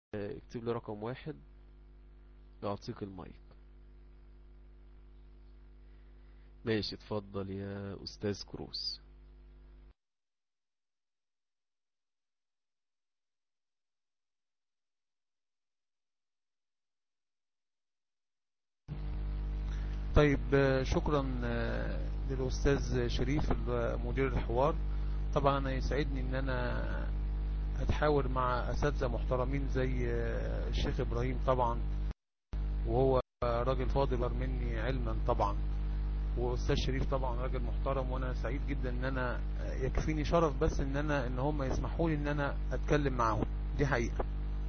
اكتب لي رقم واحد اعطيك المايك ماشي اتفضل يا استاذ كروس طيب شكرا للأستاذ شريف مدير الحوار طبعا أنا يسعدني ان انا اتحاور مع اساتذه محترمين زي الشيخ ابراهيم طبعا وهو راجل فاضل مني علما طبعا واستاذ شريف طبعا راجل محترم وانا سعيد جدا ان انا يكفيني شرف بس ان انا ان هم يسمحوا لي ان انا اتكلم معاهم دي حقيقة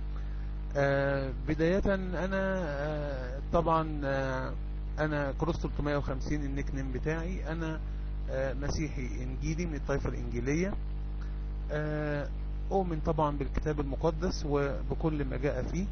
بداية انا طبعا انا كروس 350 النيك نيم بتاعي انا مسيحي انجيلي من الطائفة الانجيلية أؤمن طبعا بالكتاب المقدس وبكل ما جاء فيه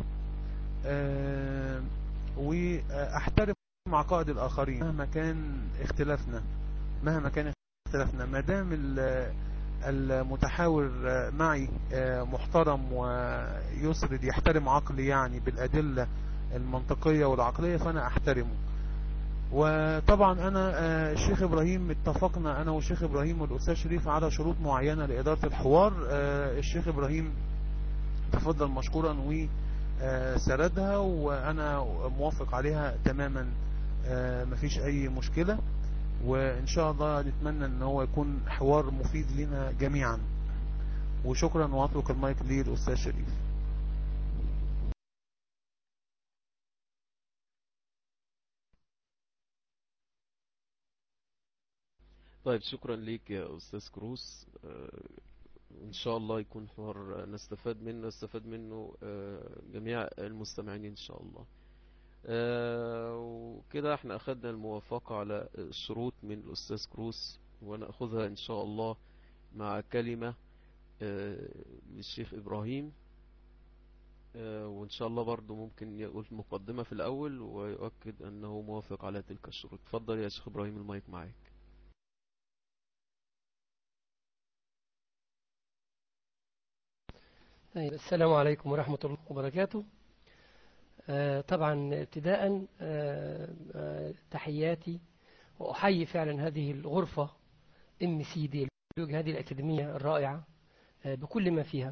وأحترم عقائد الآخرين مهما كان اختلافنا مهما كان اختلافنا ما دام المتحاور معي محترم ويسرد يحترم عقلي يعني بالأدلة المنطقية والعقلية فأنا أحترمه وطبعا انا الشيخ ابراهيم اتفقنا انا والشيخ ابراهيم والاستاذ شريف على شروط معينة لادارة الحوار الشيخ ابراهيم تفضل مشكورا وسردها وانا موافق عليها تماما مفيش اي مشكلة وان شاء الله نتمنى ان هو يكون حوار مفيد لنا جميعا وشكرا واترك المايك للاستاذ شريف طيب شكرا ليك يا أستاذ كروس إن شاء الله يكون حوار نستفاد منه نستفاد منه جميع المستمعين إن شاء الله وكده احنا أخذنا الموافقة على الشروط من الأستاذ كروس ونأخذها إن شاء الله مع كلمة للشيخ إبراهيم وإن شاء الله برضو ممكن يقول مقدمة في الأول ويؤكد أنه موافق على تلك الشروط تفضل يا شيخ إبراهيم المايك معاك طيب السلام عليكم ورحمة الله وبركاته آه طبعا ابتداء آه آه تحياتي وأحيي فعلا هذه الغرفة ام سي دي هذه الأكاديمية الرائعة بكل ما فيها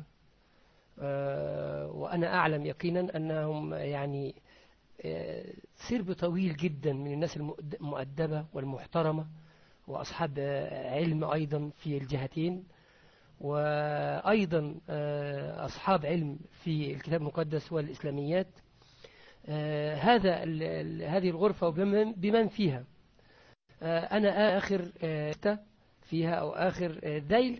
وأنا أعلم يقينا أنهم يعني سرب طويل جدا من الناس المؤدبة والمحترمة وأصحاب علم أيضا في الجهتين وأيضا أصحاب علم في الكتاب المقدس والإسلاميات هذا هذه الغرفة بمن فيها أنا آخر فيها أو آخر ذيل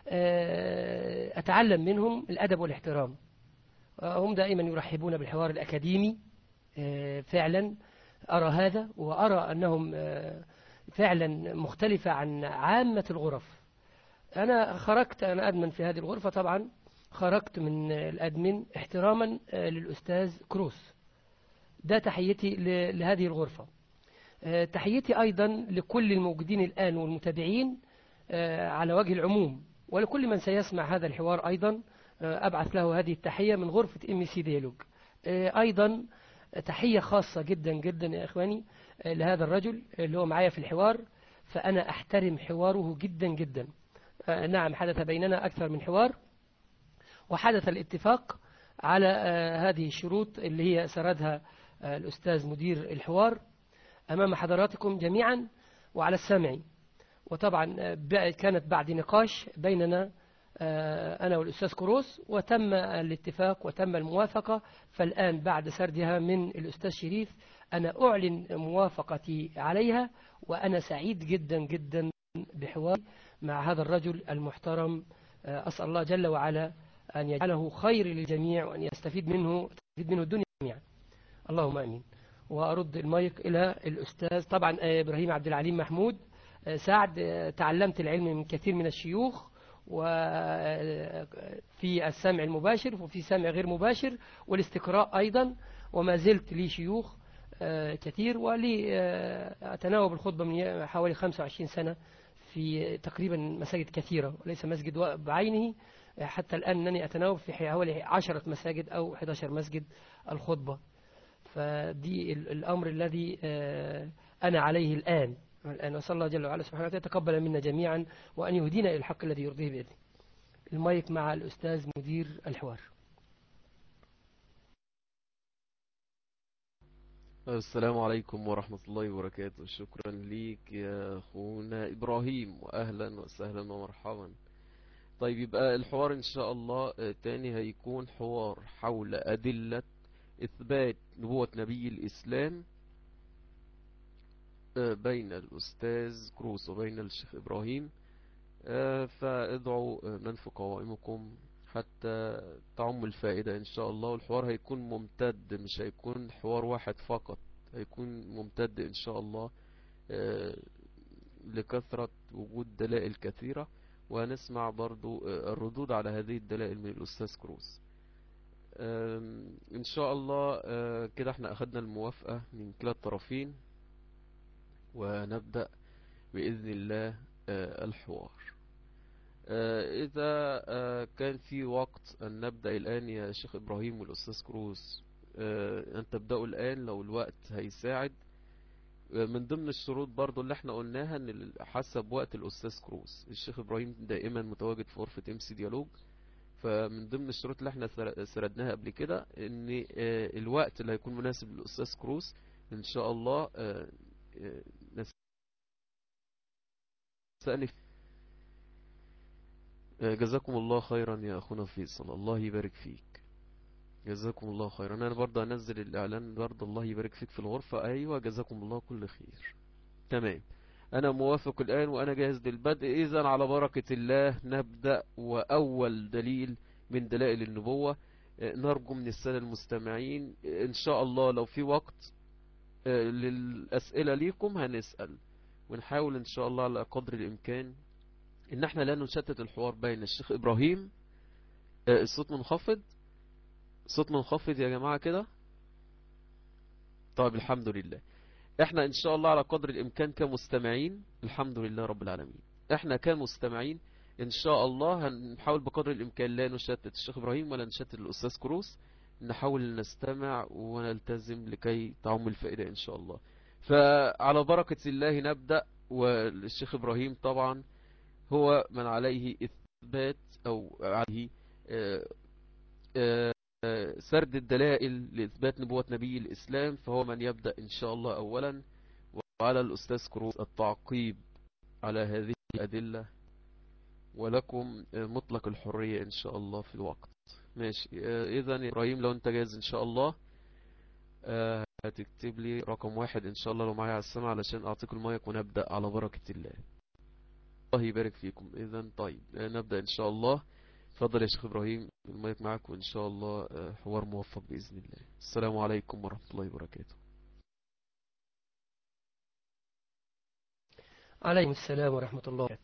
أتعلم منهم الأدب والاحترام هم دائما يرحبون بالحوار الأكاديمي فعلا أرى هذا وأرى أنهم فعلا مختلفة عن عامة الغرف أنا خرجت أنا أدمن في هذه الغرفة طبعا خرجت من الأدمن احتراما للأستاذ كروس ده تحيتي لهذه الغرفة تحيتي أيضا لكل الموجودين الآن والمتابعين على وجه العموم ولكل من سيسمع هذا الحوار أيضا أبعث له هذه التحية من غرفة ام سي ديالوج أيضا تحية خاصة جدا جدا يا إخواني لهذا الرجل اللي هو معايا في الحوار فأنا أحترم حواره جدا جدا نعم حدث بيننا أكثر من حوار وحدث الاتفاق على هذه الشروط اللي هي سردها الأستاذ مدير الحوار أمام حضراتكم جميعا وعلى السامع وطبعا كانت بعد نقاش بيننا أنا والأستاذ كروس وتم الاتفاق وتم الموافقة فالآن بعد سردها من الأستاذ شريف أنا أعلن موافقتي عليها وأنا سعيد جدا جدا بحواري مع هذا الرجل المحترم أسأل الله جل وعلا أن يجعله خير للجميع وأن يستفيد منه تستفيد منه الدنيا جميعا اللهم أمين وأرد المايك إلى الأستاذ طبعا إبراهيم عبد العليم محمود سعد تعلمت العلم من كثير من الشيوخ وفي السمع المباشر وفي سمع غير مباشر والاستقراء أيضا وما زلت لي شيوخ كثير ولي أتناوب الخطبة من حوالي 25 سنة في تقريبا مساجد كثيرة وليس مسجد بعينه حتى الآن أنني أتناوب في حوالي عشرة مساجد أو 11 مسجد الخطبة فدي الأمر الذي أنا عليه الآن الآن وصلى الله جل وعلا سبحانه وتعالى يتقبل منا جميعا وأن يهدينا إلى الحق الذي يرضيه بإذنه المايك مع الأستاذ مدير الحوار السلام عليكم ورحمة الله وبركاته شكرا ليك يا أخونا إبراهيم وأهلا وسهلا ومرحبا طيب يبقى الحوار إن شاء الله تاني هيكون حوار حول أدلة إثبات نبوة نبي الإسلام بين الأستاذ كروس وبين الشيخ إبراهيم فادعوا من في قوائمكم حتى تعم الفائدة إن شاء الله والحوار هيكون ممتد مش هيكون حوار واحد فقط هيكون ممتد إن شاء الله لكثرة وجود دلائل كثيرة وهنسمع برضو الردود على هذه الدلائل من الأستاذ كروس إن شاء الله كده احنا أخدنا الموافقة من كلا الطرفين ونبدأ بإذن الله الحوار إذا كان في وقت أن نبدأ الآن يا شيخ إبراهيم والأستاذ كروس أن تبدأوا الآن لو الوقت هيساعد من ضمن الشروط برضو اللي احنا قلناها ان حسب وقت الأستاذ كروس الشيخ إبراهيم دائما متواجد في غرفة ام سي ديالوج فمن ضمن الشروط اللي احنا سردناها قبل كده ان الوقت اللي هيكون مناسب للأستاذ كروس ان شاء الله نستأنف جزاكم الله خيرا يا أخونا فيصل الله يبارك فيك جزاكم الله خيرا أنا برضه أنزل الإعلان برضه الله يبارك فيك في الغرفة أيوة جزاكم الله كل خير تمام أنا موافق الآن وأنا جاهز للبدء إذا على بركة الله نبدأ وأول دليل من دلائل النبوة نرجو من السادة المستمعين إن شاء الله لو في وقت للأسئلة ليكم هنسأل ونحاول إن شاء الله على قدر الإمكان إن احنا لا نشتت الحوار بين الشيخ إبراهيم الصوت منخفض صوت منخفض يا جماعة كده طيب الحمد لله احنا ان شاء الله على قدر الامكان كمستمعين الحمد لله رب العالمين احنا كمستمعين ان شاء الله هنحاول بقدر الامكان لا نشتت الشيخ ابراهيم ولا نشتت الاستاذ كروس نحاول نستمع ونلتزم لكي تعم الفائدة ان شاء الله فعلى بركة الله نبدأ والشيخ ابراهيم طبعا هو من عليه اثبات او عليه اه اه سرد الدلائل لإثبات نبوة نبي الإسلام فهو من يبدأ إن شاء الله أولا وعلى الأستاذ كروس التعقيب على هذه الأدلة ولكم مطلق الحرية إن شاء الله في الوقت ماشي إذا إبراهيم لو أنت جاهز إن شاء الله هتكتب لي رقم واحد إن شاء الله لو معايا على السمع علشان أعطيك المايك ونبدأ على بركة الله الله يبارك فيكم إذا طيب نبدأ إن شاء الله تفضل يا شيخ إبراهيم المايك معك وإن شاء الله حوار موفق بإذن الله السلام عليكم ورحمة الله وبركاته عليكم السلام ورحمة الله وبركاته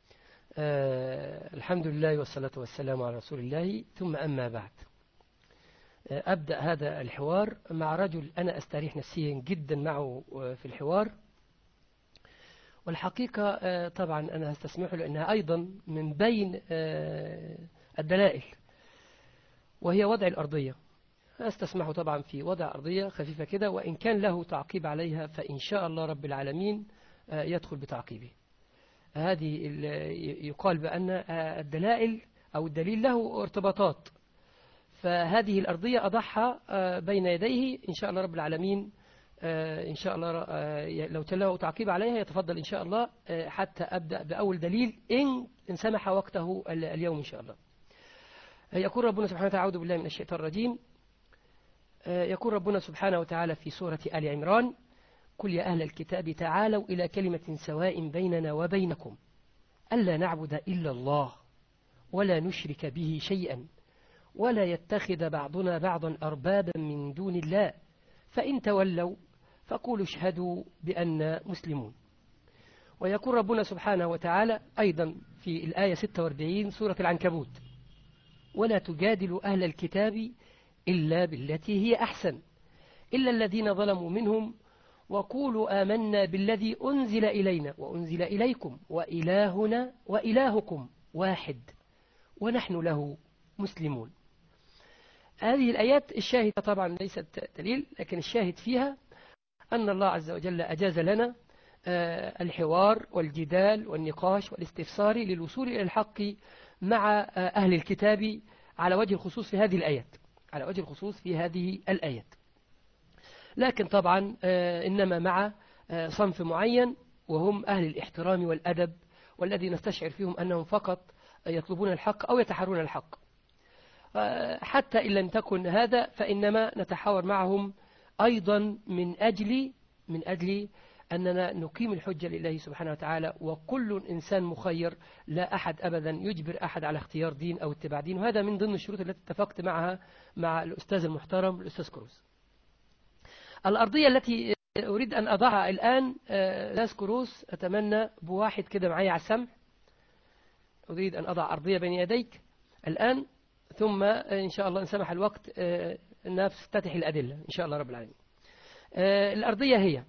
آه الحمد لله والصلاة والسلام على رسول الله ثم أما بعد آه أبدأ هذا الحوار مع رجل أنا أستريح نفسيا جدا معه في الحوار والحقيقة آه طبعا أنا هستسمحه لأنها أيضا من بين الدلائل وهي وضع الأرضية أستسمحه طبعا في وضع أرضية خفيفة كده وإن كان له تعقيب عليها فإن شاء الله رب العالمين يدخل بتعقيبه هذه يقال بأن الدلائل أو الدليل له ارتباطات فهذه الأرضية أضعها بين يديه إن شاء الله رب العالمين إن شاء الله لو تله تعقيب عليها يتفضل إن شاء الله حتى أبدأ بأول دليل إن, إن سمح وقته اليوم إن شاء الله يقول ربنا سبحانه وتعالى أعوذ بالله من الشيطان الرجيم يقول ربنا سبحانه وتعالى في سورة آل عمران قل يا أهل الكتاب تعالوا إلى كلمة سواء بيننا وبينكم ألا نعبد إلا الله ولا نشرك به شيئا ولا يتخذ بعضنا بعضا أربابا من دون الله فإن تولوا فقولوا اشهدوا بأن مسلمون ويقول ربنا سبحانه وتعالى أيضا في الآية 46 سورة العنكبوت ولا تجادلوا أهل الكتاب إلا بالتي هي أحسن إلا الذين ظلموا منهم وقولوا آمنا بالذي أنزل إلينا وأنزل إليكم وإلهنا وإلهكم واحد ونحن له مسلمون هذه الآيات الشاهد طبعا ليست دليل لكن الشاهد فيها أن الله عز وجل أجاز لنا آه، الحوار والجدال والنقاش والاستفسار للوصول إلى الحق مع آه، أهل الكتاب على وجه الخصوص في هذه الآيات على وجه الخصوص في هذه الآيات لكن طبعا آه، إنما مع صنف معين وهم أهل الاحترام والأدب والذي نستشعر فيهم أنهم فقط يطلبون الحق أو يتحرون الحق حتى إن لم تكن هذا فإنما نتحاور معهم أيضا من أجل من أجل أننا نقيم الحجة لله سبحانه وتعالى وكل إنسان مخير لا أحد أبدا يجبر أحد على اختيار دين أو اتباع دين وهذا من ضمن الشروط التي اتفقت معها مع الأستاذ المحترم الأستاذ كروز الأرضية التي أريد أن أضعها الآن أستاذ آه، كروز أتمنى بواحد كده معي على السمع أريد أن أضع أرضية بين يديك الآن ثم إن شاء الله إن سمح الوقت آه، نفتتح الأدلة إن شاء الله رب العالمين آه، الأرضية هي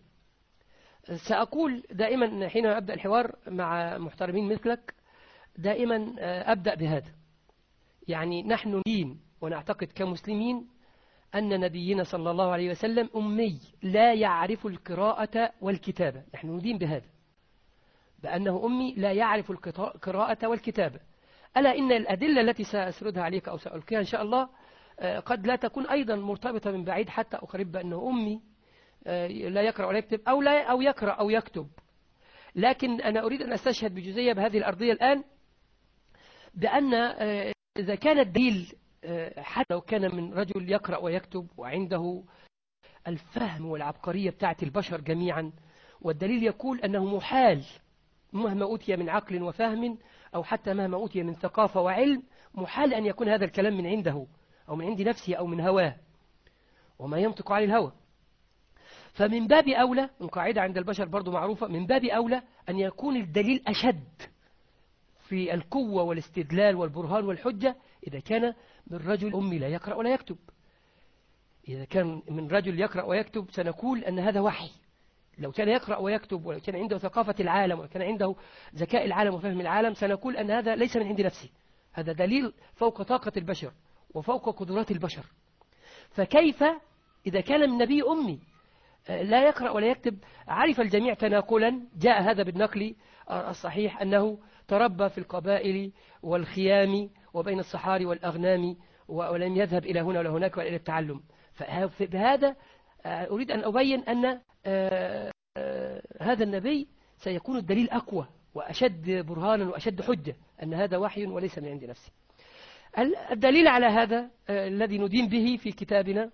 سأقول دائما حين أبدأ الحوار مع محترمين مثلك دائما آه، أبدأ بهذا يعني نحن ندين ونعتقد كمسلمين أن نبينا صلى الله عليه وسلم أمي لا يعرف القراءة والكتابة نحن ندين بهذا بأنه أمي لا يعرف القراءة والكتابة ألا إن الأدلة التي سأسردها عليك أو سألقيها إن شاء الله آه، قد لا تكون أيضا مرتبطة من بعيد حتى أقرب بأنه أمي آه، لا يقرأ ولا يكتب أو, لا أو يقرأ أو يكتب لكن أنا أريد أن أستشهد بجزئية بهذه الأرضية الآن بأن آه، إذا كان الدليل حتى لو كان من رجل يقرأ ويكتب وعنده الفهم والعبقرية بتاعت البشر جميعا والدليل يقول أنه محال مهما أوتي من عقل وفهم أو حتى مهما أوتي من ثقافة وعلم محال أن يكون هذا الكلام من عنده أو من عند نفسه أو من هواه وما ينطق عن الهوى فمن باب أولى القاعدة عند البشر برضو معروفة من باب أولى أن يكون الدليل أشد في القوة والاستدلال والبرهان والحجة إذا كان من رجل أمي لا يقرأ ولا يكتب إذا كان من رجل يقرأ ويكتب سنقول أن هذا وحي لو كان يقرأ ويكتب ولو كان عنده ثقافة العالم ولو كان عنده ذكاء العالم وفهم العالم سنقول أن هذا ليس من عند نفسه هذا دليل فوق طاقة البشر وفوق قدرات البشر فكيف إذا كان من نبي أمي لا يقرأ ولا يكتب عرف الجميع تناقلا جاء هذا بالنقل الصحيح أنه تربى في القبائل والخيام وبين الصحاري والأغنام ولم يذهب إلى هنا ولا هناك ولا إلى التعلم فبهذا أريد أن أبين أن آه، آه، هذا النبي سيكون الدليل أقوى وأشد برهانا وأشد حجة أن هذا وحي وليس من عند نفسه الدليل على هذا آه، الذي ندين به في كتابنا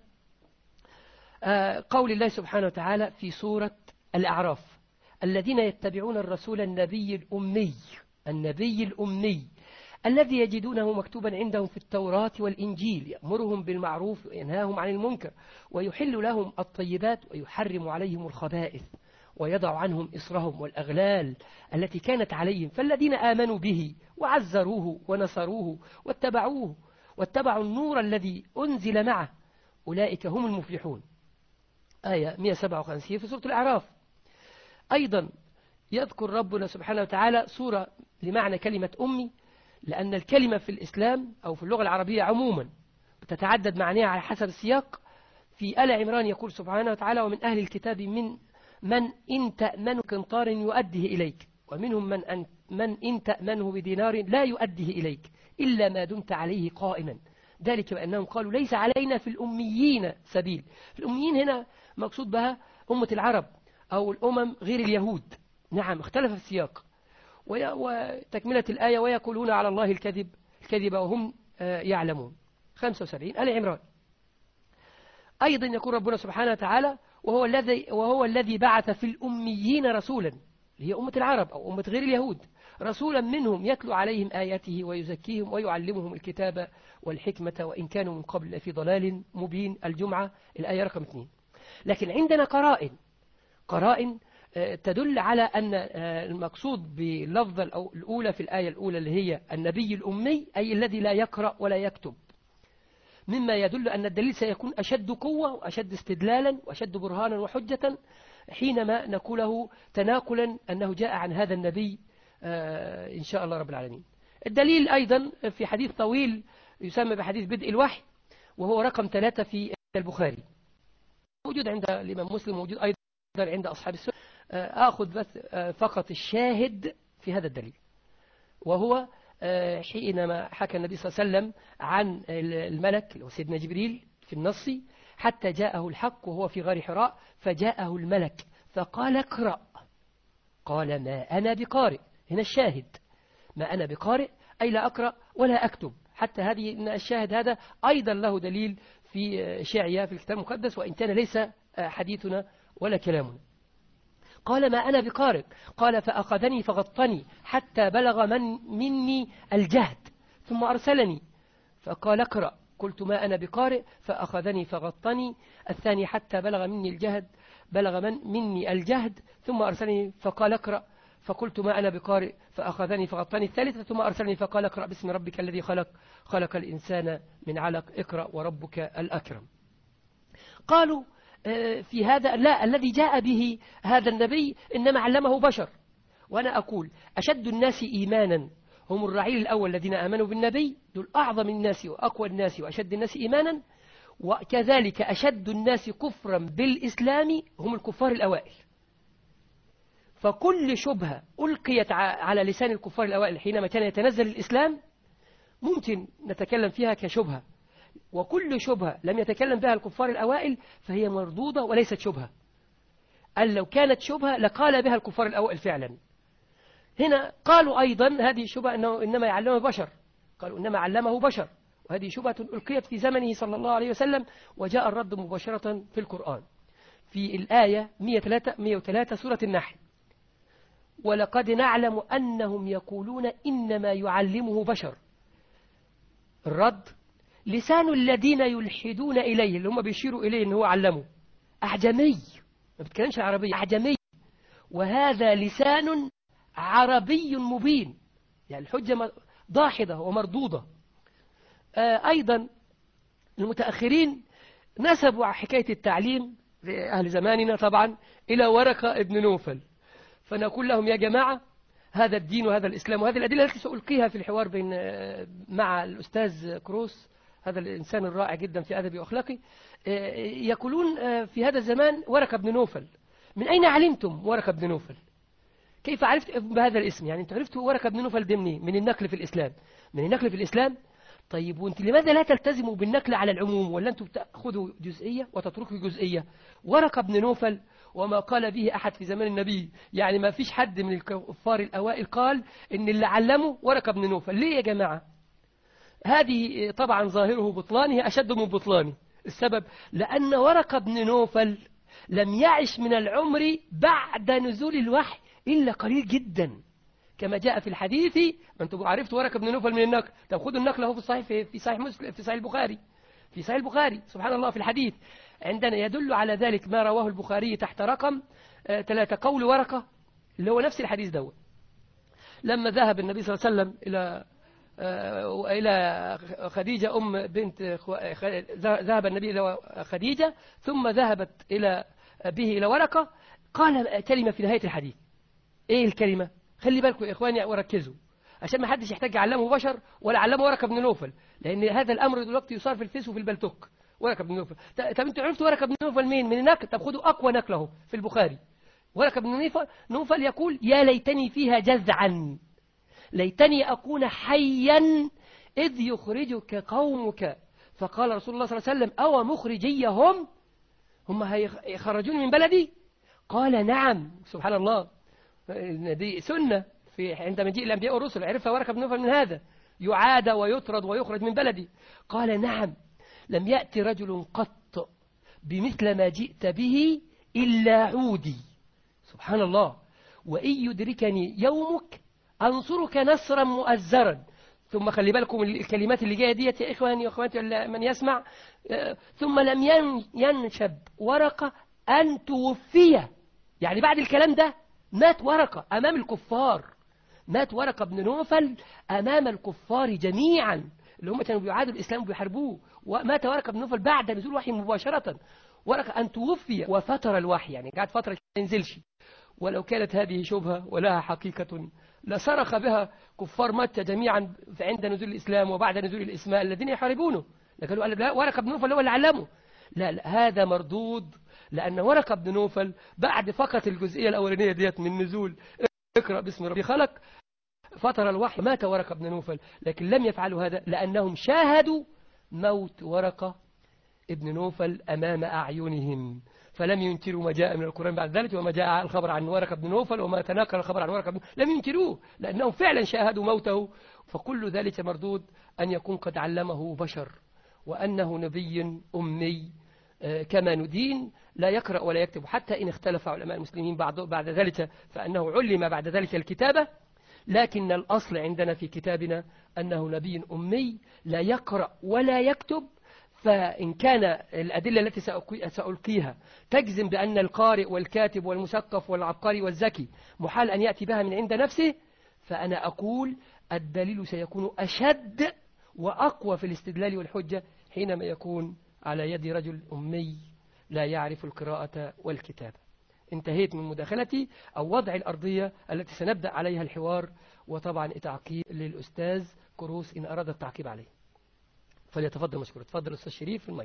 قول الله سبحانه وتعالى في سورة الأعراف الذين يتبعون الرسول النبي الأمي النبي الأمي الذي يجدونه مكتوبا عندهم في التوراة والإنجيل يأمرهم بالمعروف وينهاهم عن المنكر ويحل لهم الطيبات ويحرم عليهم الخبائث ويضع عنهم إصرهم والأغلال التي كانت عليهم فالذين آمنوا به وعزروه ونصروه واتبعوه واتبعوا النور الذي أنزل معه أولئك هم المفلحون آية 157 في سورة الأعراف أيضا يذكر ربنا سبحانه وتعالى سورة لمعنى كلمة أمي لأن الكلمة في الإسلام أو في اللغة العربية عموما بتتعدد معانيها على حسب السياق في آل عمران يقول سبحانه وتعالى ومن أهل الكتاب من من إن تأمن قنطار يؤديه إليك ومنهم من, أن من إن تأمنه بدينار لا يؤديه إليك إلا ما دمت عليه قائما ذلك بأنهم قالوا ليس علينا في الأميين سبيل الأميين هنا مقصود بها أمة العرب أو الأمم غير اليهود نعم اختلف السياق وتكملة الآية ويقولون على الله الكذب الكذب وهم آه، يعلمون 75 آل عمران أيضا يقول ربنا سبحانه وتعالى وهو الذي وهو الذي بعث في الأميين رسولا هي أمة العرب أو أمة غير اليهود رسولا منهم يتلو عليهم آياته ويزكيهم ويعلمهم الكتاب والحكمة وإن كانوا من قبل في ضلال مبين الجمعة الآية رقم 2 لكن عندنا قرائن قرائن تدل على أن آه، المقصود باللفظة الأولى في الآية الأولى اللي هي النبي الأمي أي الذي لا يقرأ ولا يكتب مما يدل أن الدليل سيكون أشد قوة وأشد استدلالا وأشد برهانا وحجة حينما نقوله تناقلا أنه جاء عن هذا النبي آه، إن شاء الله رب العالمين الدليل أيضا في حديث طويل يسمى بحديث بدء الوحي وهو رقم ثلاثة في البخاري موجود عند الإمام مسلم موجود أيضا عند أصحاب السنة آخذ بس فقط الشاهد في هذا الدليل وهو حينما حكى النبي صلى الله عليه وسلم عن الملك سيدنا جبريل في النص حتى جاءه الحق وهو في غار حراء فجاءه الملك فقال اقرأ قال ما أنا بقارئ هنا الشاهد ما أنا بقارئ أي لا أقرأ ولا أكتب حتى هذه إن الشاهد هذا أيضا له دليل في شعية في الكتاب المقدس وإن كان ليس حديثنا ولا كلامنا قال ما أنا بقارئ قال فأخذني فغطني حتى بلغ من مني الجهد ثم أرسلني فقال اقرأ قلت ما أنا بقارئ فأخذني فغطني الثاني حتى بلغ مني الجهد بلغ من مني الجهد ثم أرسلني فقال اقرأ فقلت ما أنا بقارئ فأخذني فغطني الثالثة ثم أرسلني فقال اقرأ باسم ربك الذي خلق خلق الإنسان من علق اقرأ وربك الأكرم قالوا في هذا لا الذي جاء به هذا النبي إنما علمه بشر وأنا أقول أشد الناس إيمانا هم الرعيل الأول الذين آمنوا بالنبي دول أعظم الناس وأقوى الناس وأشد الناس إيمانا وكذلك أشد الناس كفرا بالإسلام هم الكفار الأوائل فكل شبهة ألقيت على لسان الكفار الأوائل حينما كان يتنزل الإسلام ممكن نتكلم فيها كشبهة وكل شبهة لم يتكلم بها الكفار الأوائل فهي مردودة وليست شبهة قال لو كانت شبهة لقال بها الكفار الأوائل فعلا هنا قالوا أيضا هذه شبهة أنه إنما يعلمه بشر قالوا إنما علمه بشر وهذه شبهة ألقيت في زمنه صلى الله عليه وسلم وجاء الرد مباشرة في القرآن في الآية 103, 103 سورة النحل ولقد نعلم أنهم يقولون إنما يعلمه بشر الرد لسان الذين يلحدون إليه اللي هم بيشيروا إليه إن هو علمه أعجمي ما بتكلمش عربية أعجمي وهذا لسان عربي مبين يعني الحجة ضاحضة ومردودة أيضا المتأخرين نسبوا حكاية التعليم في أهل زماننا طبعا إلى ورقة ابن نوفل فنقول لهم يا جماعة هذا الدين وهذا الإسلام وهذه الأدلة التي سألقيها في الحوار بين مع الأستاذ كروس هذا الإنسان الرائع جدا في أدبي وأخلاقي يقولون في هذا الزمان ورقة بن نوفل من أين علمتم ورقة بن نوفل كيف عرفت بهذا الاسم يعني أنت عرفت ورقة بن نوفل ده منين من النقل في الإسلام من النقل في الإسلام طيب وانت لماذا لا تلتزموا بالنقل على العموم ولا انتم تأخذوا جزئية وتتركوا جزئية ورقة بن نوفل وما قال به أحد في زمان النبي يعني ما فيش حد من الكفار الأوائل قال إن اللي علمه ورقة بن نوفل ليه يا جماعة هذه طبعا ظاهره بطلانه أشد من بطلانه السبب لأن ورقة بن نوفل لم يعش من العمر بعد نزول الوحي إلا قليل جدا كما جاء في الحديث ما انتم عرفتوا ورقة بن نوفل من النقل طب خذوا النقل اهو في الصحيح في صحيح مسلم في صحيح البخاري في صحيح البخاري سبحان الله في الحديث عندنا يدل على ذلك ما رواه البخاري تحت رقم ثلاثة قول ورقة اللي هو نفس الحديث دوت لما ذهب النبي صلى الله عليه وسلم إلى إلى خديجة أم بنت ذهب النبي إلى خديجة ثم ذهبت إلى به إلى ورقة قال كلمة في نهاية الحديث إيه الكلمة خلي بالكم يا إخواني وركزوا عشان ما حدش يحتاج يعلمه بشر ولا علمه ورقة بن نوفل لأن هذا الأمر دلوقتي يصار في الفيس وفي البلتوك ورقة بن نوفل طب انتوا عرفتوا ورقة بن نوفل مين من النقل طب خدوا أقوى نقل اهو في البخاري ورقة بن نوفل يقول يا ليتني فيها جزعا ليتني أكون حيا إذ يخرجك قومك فقال رسول الله صلى الله عليه وسلم أو مخرجيهم هم هيخرجوني من بلدي قال نعم سبحان الله دي سنة في عندما جاء الأنبياء والرسل عرفها ورقة بن نوفل من هذا يعاد ويطرد ويخرج من بلدي قال نعم لم يأتي رجل قط بمثل ما جئت به إلا عودي سبحان الله وإن يدركني يومك أنصرك نصرا مؤزرا ثم خلي بالكم الكلمات اللي جاية ديت يا إخواني وأخواتي من يسمع ثم لم ينشب ورقة أن توفي يعني بعد الكلام ده مات ورقة أمام الكفار مات ورقة بن نوفل أمام الكفار جميعا اللي هم كانوا بيعادوا الإسلام وبيحاربوه ومات ورقة بن نوفل بعد نزول الوحي مباشرة ورقة أن توفي وفتر الوحي يعني قعد فترة ما ينزلش ولو كانت هذه شبهة ولها حقيقة لصرخ بها كفار مكة جميعا عند نزول الإسلام وبعد نزول الإسماء الذين يحاربونه لكن قال لا ورقة بن نوفل هو اللي علمه لا, لا هذا مردود لأن ورقة بن نوفل بعد فقط الجزئية الأولانية ديت من نزول اقرأ باسم ربي خلق فترة الوحي مات ورقة بن نوفل لكن لم يفعلوا هذا لأنهم شاهدوا موت ورقة ابن نوفل أمام أعينهم فلم ينكروا ما جاء من القرآن بعد ذلك وما جاء الخبر عن ورقة بن نوفل وما تناقل الخبر عن ورقة بن لم ينكروه لأنهم فعلا شاهدوا موته فكل ذلك مردود أن يكون قد علمه بشر وأنه نبي أمي كما ندين لا يقرأ ولا يكتب حتى إن اختلف علماء المسلمين بعد, بعد ذلك فأنه علم بعد ذلك الكتابة لكن الأصل عندنا في كتابنا أنه نبي أمي لا يقرأ ولا يكتب فإن كان الأدلة التي سألقيها تجزم بأن القارئ والكاتب والمثقف والعبقري والذكي محال أن يأتي بها من عند نفسه فأنا أقول الدليل سيكون أشد وأقوى في الاستدلال والحجة حينما يكون على يد رجل أمي لا يعرف القراءة والكتابة انتهيت من مداخلتي أو وضع الأرضية التي سنبدأ عليها الحوار وطبعا تعقيب للأستاذ كروس إن أراد التعقيب عليه فليتفضل مشكور تفضل أستاذ شريف في المايك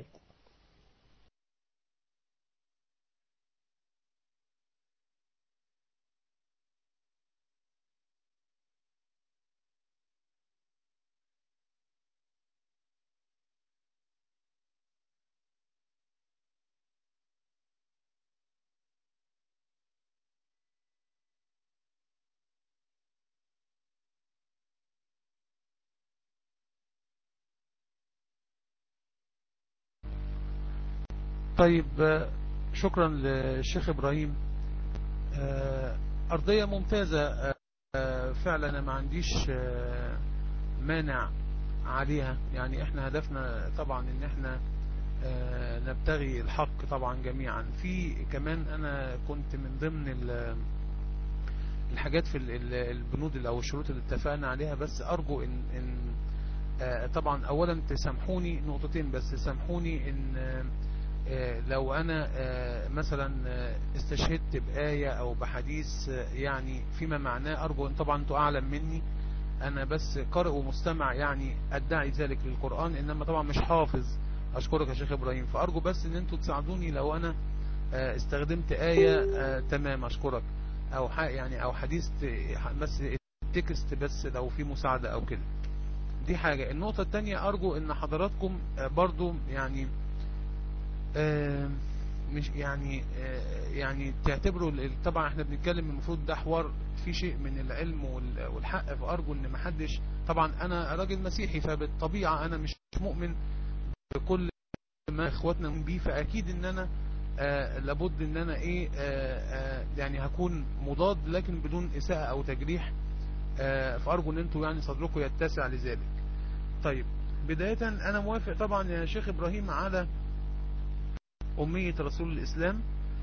طيب شكرا للشيخ إبراهيم أرضية ممتازة فعلا أنا ما عنديش مانع عليها يعني احنا هدفنا طبعا ان احنا نبتغي الحق طبعا جميعا في كمان انا كنت من ضمن الحاجات في البنود او الشروط اللي اتفقنا عليها بس ارجو ان, إن طبعا اولا تسامحوني نقطتين بس سامحوني ان لو أنا مثلا استشهدت بآية أو بحديث يعني فيما معناه أرجو أن طبعا أنتوا أعلم مني أنا بس قارئ ومستمع يعني أدعي ذلك للقرآن إنما طبعا مش حافظ أشكرك يا شيخ إبراهيم فأرجو بس أن أنتوا تساعدوني لو أنا استخدمت آية تمام أشكرك أو يعني أو حديث بس التكست بس لو في مساعدة أو كده دي حاجة النقطة الثانية أرجو أن حضراتكم برضو يعني آه مش يعني آه يعني تعتبروا طبعا احنا بنتكلم المفروض ده حوار في شيء من العلم والحق فارجو ان ما حدش طبعا انا راجل مسيحي فبالطبيعه انا مش مؤمن بكل ما اخواتنا من بيه فاكيد ان انا آه لابد ان انا ايه يعني هكون مضاد لكن بدون اساءه او تجريح فارجو ان انتوا يعني صدركم يتسع لذلك طيب بدايه انا موافق طبعا يا شيخ ابراهيم على أمية رسول الإسلام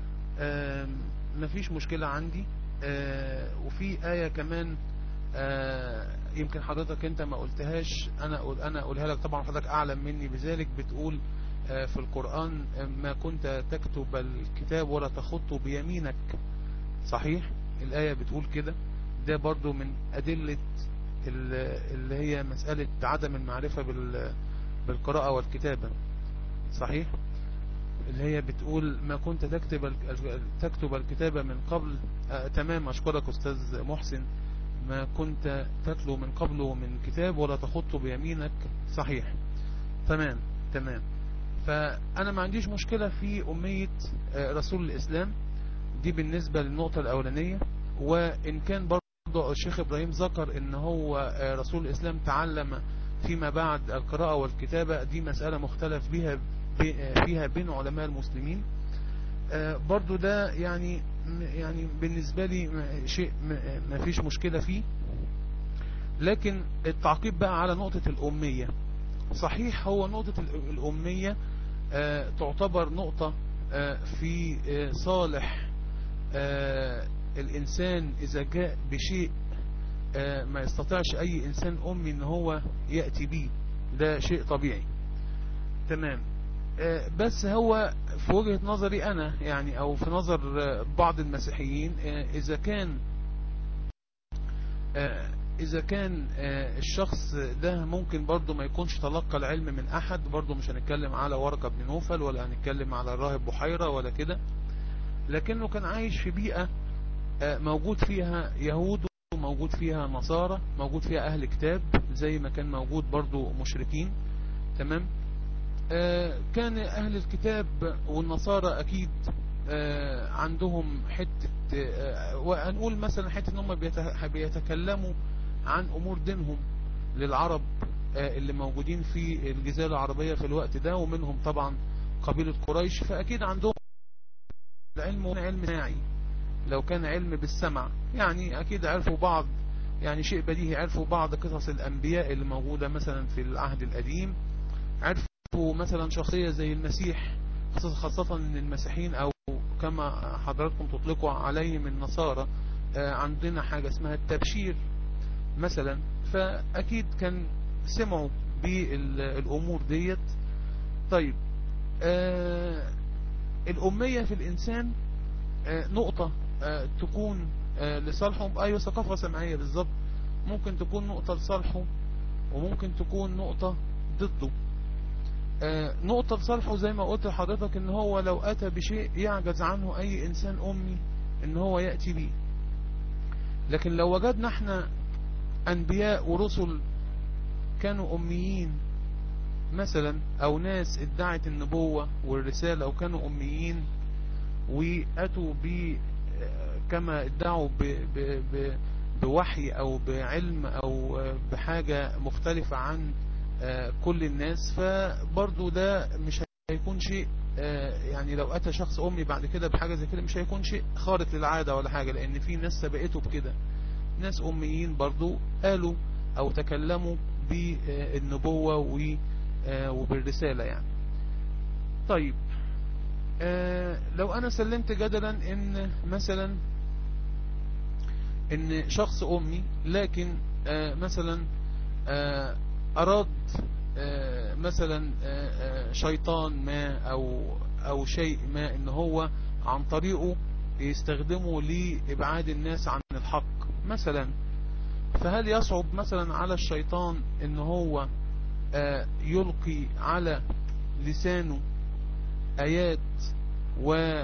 مفيش مشكلة عندي وفي آية كمان يمكن حضرتك انت ما قلتهاش انا أقول انا اقولها لك طبعا حضرتك اعلم مني بذلك بتقول في القرآن ما كنت تكتب الكتاب ولا تخطه بيمينك صحيح الآية بتقول كده ده برضو من أدلة اللي هي مسألة عدم المعرفة بالقراءة والكتابة صحيح اللي هي بتقول ما كنت تكتب تكتب الكتابة من قبل آه تمام أشكرك أستاذ محسن ما كنت تتلو من قبله من كتاب ولا تخطه بيمينك صحيح تمام تمام فأنا ما عنديش مشكلة في أمية آه رسول الإسلام دي بالنسبة للنقطة الأولانية وإن كان برضه الشيخ إبراهيم ذكر إن هو آه رسول الإسلام تعلم فيما بعد القراءة والكتابة دي مسألة مختلف بها فيها بين علماء المسلمين برضو ده يعني يعني بالنسبة لي شيء ما فيش مشكلة فيه لكن التعقيب بقى على نقطة الأمية صحيح هو نقطة الأمية تعتبر نقطة في صالح الإنسان إذا جاء بشيء ما يستطيعش أي إنسان أمي إن هو يأتي به ده شيء طبيعي تمام بس هو في وجهة نظري أنا يعني أو في نظر بعض المسيحيين إذا كان إذا كان الشخص ده ممكن برضه ما يكونش تلقى العلم من أحد برضه مش هنتكلم على ورقة بن نوفل ولا هنتكلم على الراهب بحيرة ولا كده لكنه كان عايش في بيئة موجود فيها يهود وموجود فيها نصارى موجود فيها أهل كتاب زي ما كان موجود برضه مشركين تمام كان أهل الكتاب والنصارى أكيد عندهم حتة وهنقول مثلا حتة ان هم بيتكلموا عن أمور دينهم للعرب اللي موجودين في الجزيرة العربية في الوقت ده ومنهم طبعا قبيلة قريش فأكيد عندهم العلم علم سماعي لو كان علم بالسمع يعني أكيد عرفوا بعض يعني شيء بديهي عرفوا بعض قصص الأنبياء اللي موجودة مثلا في العهد القديم عرفوا مثلا شخصية زي المسيح خاصة ان المسيحيين او كما حضراتكم تطلقوا عليهم النصارى عندنا حاجة اسمها التبشير مثلا فاكيد كان سمعوا بالامور ديت طيب آه الامية في الانسان آه نقطة آه تكون لصالحه ايوه ثقافة سمعية بالظبط ممكن تكون نقطة لصالحه وممكن تكون نقطة ضده نقطة لصالحه زي ما قلت لحضرتك ان هو لو اتى بشيء يعجز عنه اي انسان امي ان هو يأتي به لكن لو وجدنا احنا انبياء ورسل كانوا اميين مثلا او ناس ادعت النبوة والرسالة وكانوا اميين واتوا ب كما ادعوا ب ب ب بوحي او بعلم او بحاجة مختلفة عن كل الناس فبرضو ده مش هيكون شيء يعني لو اتى شخص امي بعد كده بحاجة زي كده مش هيكون شيء خارق للعادة ولا حاجة لان في ناس سبقته بكده ناس اميين برضو قالوا او تكلموا بالنبوة وبالرسالة يعني طيب لو انا سلمت جدلا ان مثلا ان شخص امي لكن مثلا أراد مثلا شيطان ما أو, أو شيء ما إن هو عن طريقه يستخدمه لإبعاد الناس عن الحق مثلا فهل يصعب مثلا على الشيطان إن هو يلقي على لسانه آيات و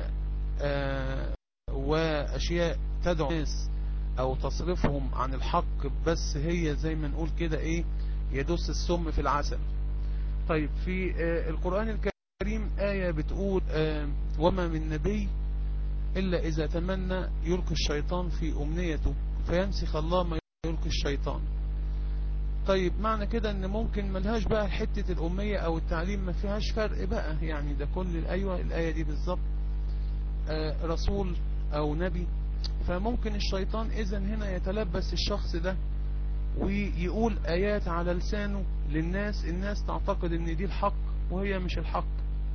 وأشياء تدعو الناس أو تصرفهم عن الحق بس هي زي ما نقول كده إيه يدس السم في العسل طيب في القرآن الكريم آية بتقول وما من نبي إلا إذا تمنى يلقي الشيطان في أمنيته فينسخ الله ما يلقي الشيطان طيب معنى كده ان ممكن ملهاش بقى حتة الأمية أو التعليم ما فيهاش فرق بقى يعني ده كل الأيوة الآية دي بالظبط رسول أو نبي فممكن الشيطان إذا هنا يتلبس الشخص ده ويقول آيات على لسانه للناس الناس تعتقد ان دي الحق وهي مش الحق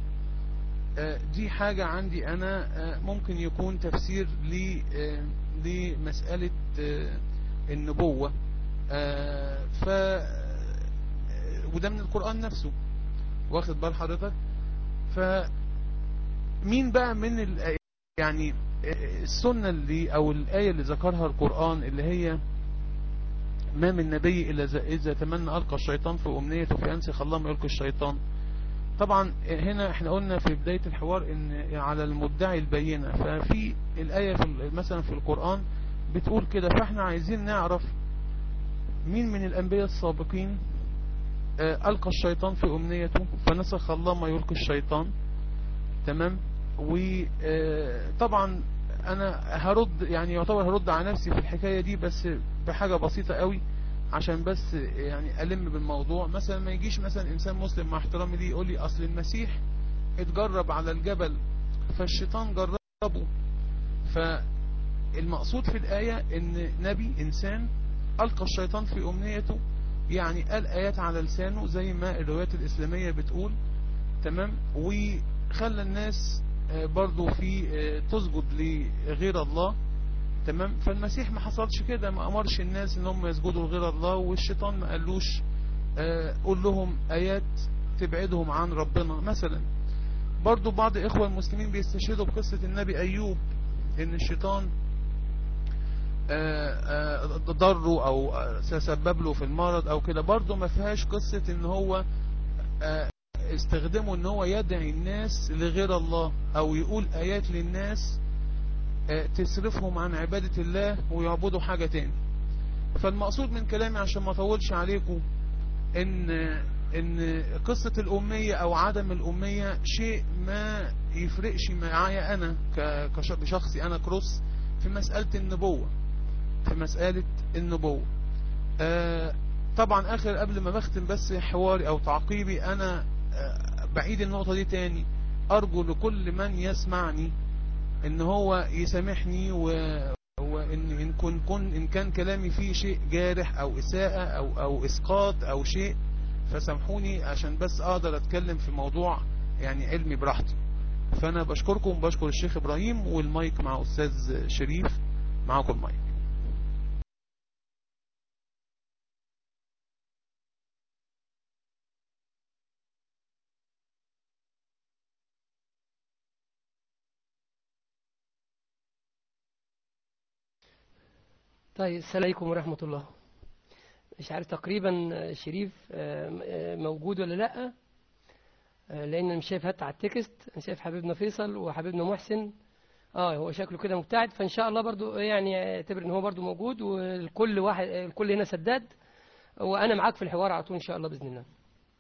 دي حاجة عندي انا ممكن يكون تفسير لمسألة النبوة ف وده من القرآن نفسه واخد بال حضرتك فمين بقى من ال... يعني السنة اللي او الآية اللي ذكرها القرآن اللي هي ما من نبي إلا إذا تمنى ألقى الشيطان في أمنيته فينسخ الله ما يلقي الشيطان طبعا هنا احنا قلنا في بداية الحوار ان على المدعي البينة ففي الآية في مثلا في القرآن بتقول كده فاحنا عايزين نعرف مين من الأنبياء السابقين ألقى الشيطان في أمنيته فنسخ الله ما يلقي الشيطان تمام وطبعا انا هرد يعني يعتبر هرد على نفسي في الحكاية دي بس بحاجة بسيطة قوي عشان بس يعني ألم بالموضوع مثلا ما يجيش مثلا إنسان مسلم مع احترامي ليه يقول لي أصل المسيح اتجرب على الجبل فالشيطان جربه فالمقصود في الآية ان نبي إنسان ألقى الشيطان في أمنيته يعني قال آيات على لسانه زي ما الروايات الإسلامية بتقول تمام وخلى الناس برضو في تسجد لغير الله تمام فالمسيح ما حصلش كده ما امرش الناس ان هم يسجدوا لغير الله والشيطان ما قالوش قول لهم ايات تبعدهم عن ربنا مثلا برضو بعض إخوة المسلمين بيستشهدوا بقصة النبي أيوب إن الشيطان آه، آه، ضره أو آه، سبب له في المرض أو كده برضو ما فيهاش قصة إن هو آه، استخدمه إن هو يدعي الناس لغير الله أو يقول آيات للناس آه، تصرفهم عن عبادة الله ويعبدوا حاجة تاني فالمقصود من كلامي عشان ما اطولش عليكم ان ان قصة الامية او عدم الامية شيء ما يفرقش معايا انا ك- كش- بشخصي انا كروس في مسألة النبوة في مسألة النبوة آه طبعا اخر قبل ما بختم بس حواري او تعقيبي انا آه بعيد النقطة دي تاني ارجو لكل من يسمعني ان هو يسامحني و وان ان كن كن ان كان كلامي فيه شيء جارح او اساءة او او اسقاط او شيء فسامحوني عشان بس اقدر اتكلم في موضوع يعني علمي براحتي فانا بشكركم وبشكر الشيخ ابراهيم والمايك مع استاذ شريف معاكم المايك طيب السلام عليكم ورحمة الله مش عارف تقريبا شريف آه، آه، موجود ولا لأ آه، لأن أنا مش شايف حتى على التكست أنا شايف حبيبنا فيصل وحبيبنا محسن اه هو شكله كده مبتعد فإن شاء الله برضو يعني اعتبر إن هو برضو موجود والكل واحد الكل هنا سداد وأنا معاك في الحوار على طول إن شاء الله بإذن الله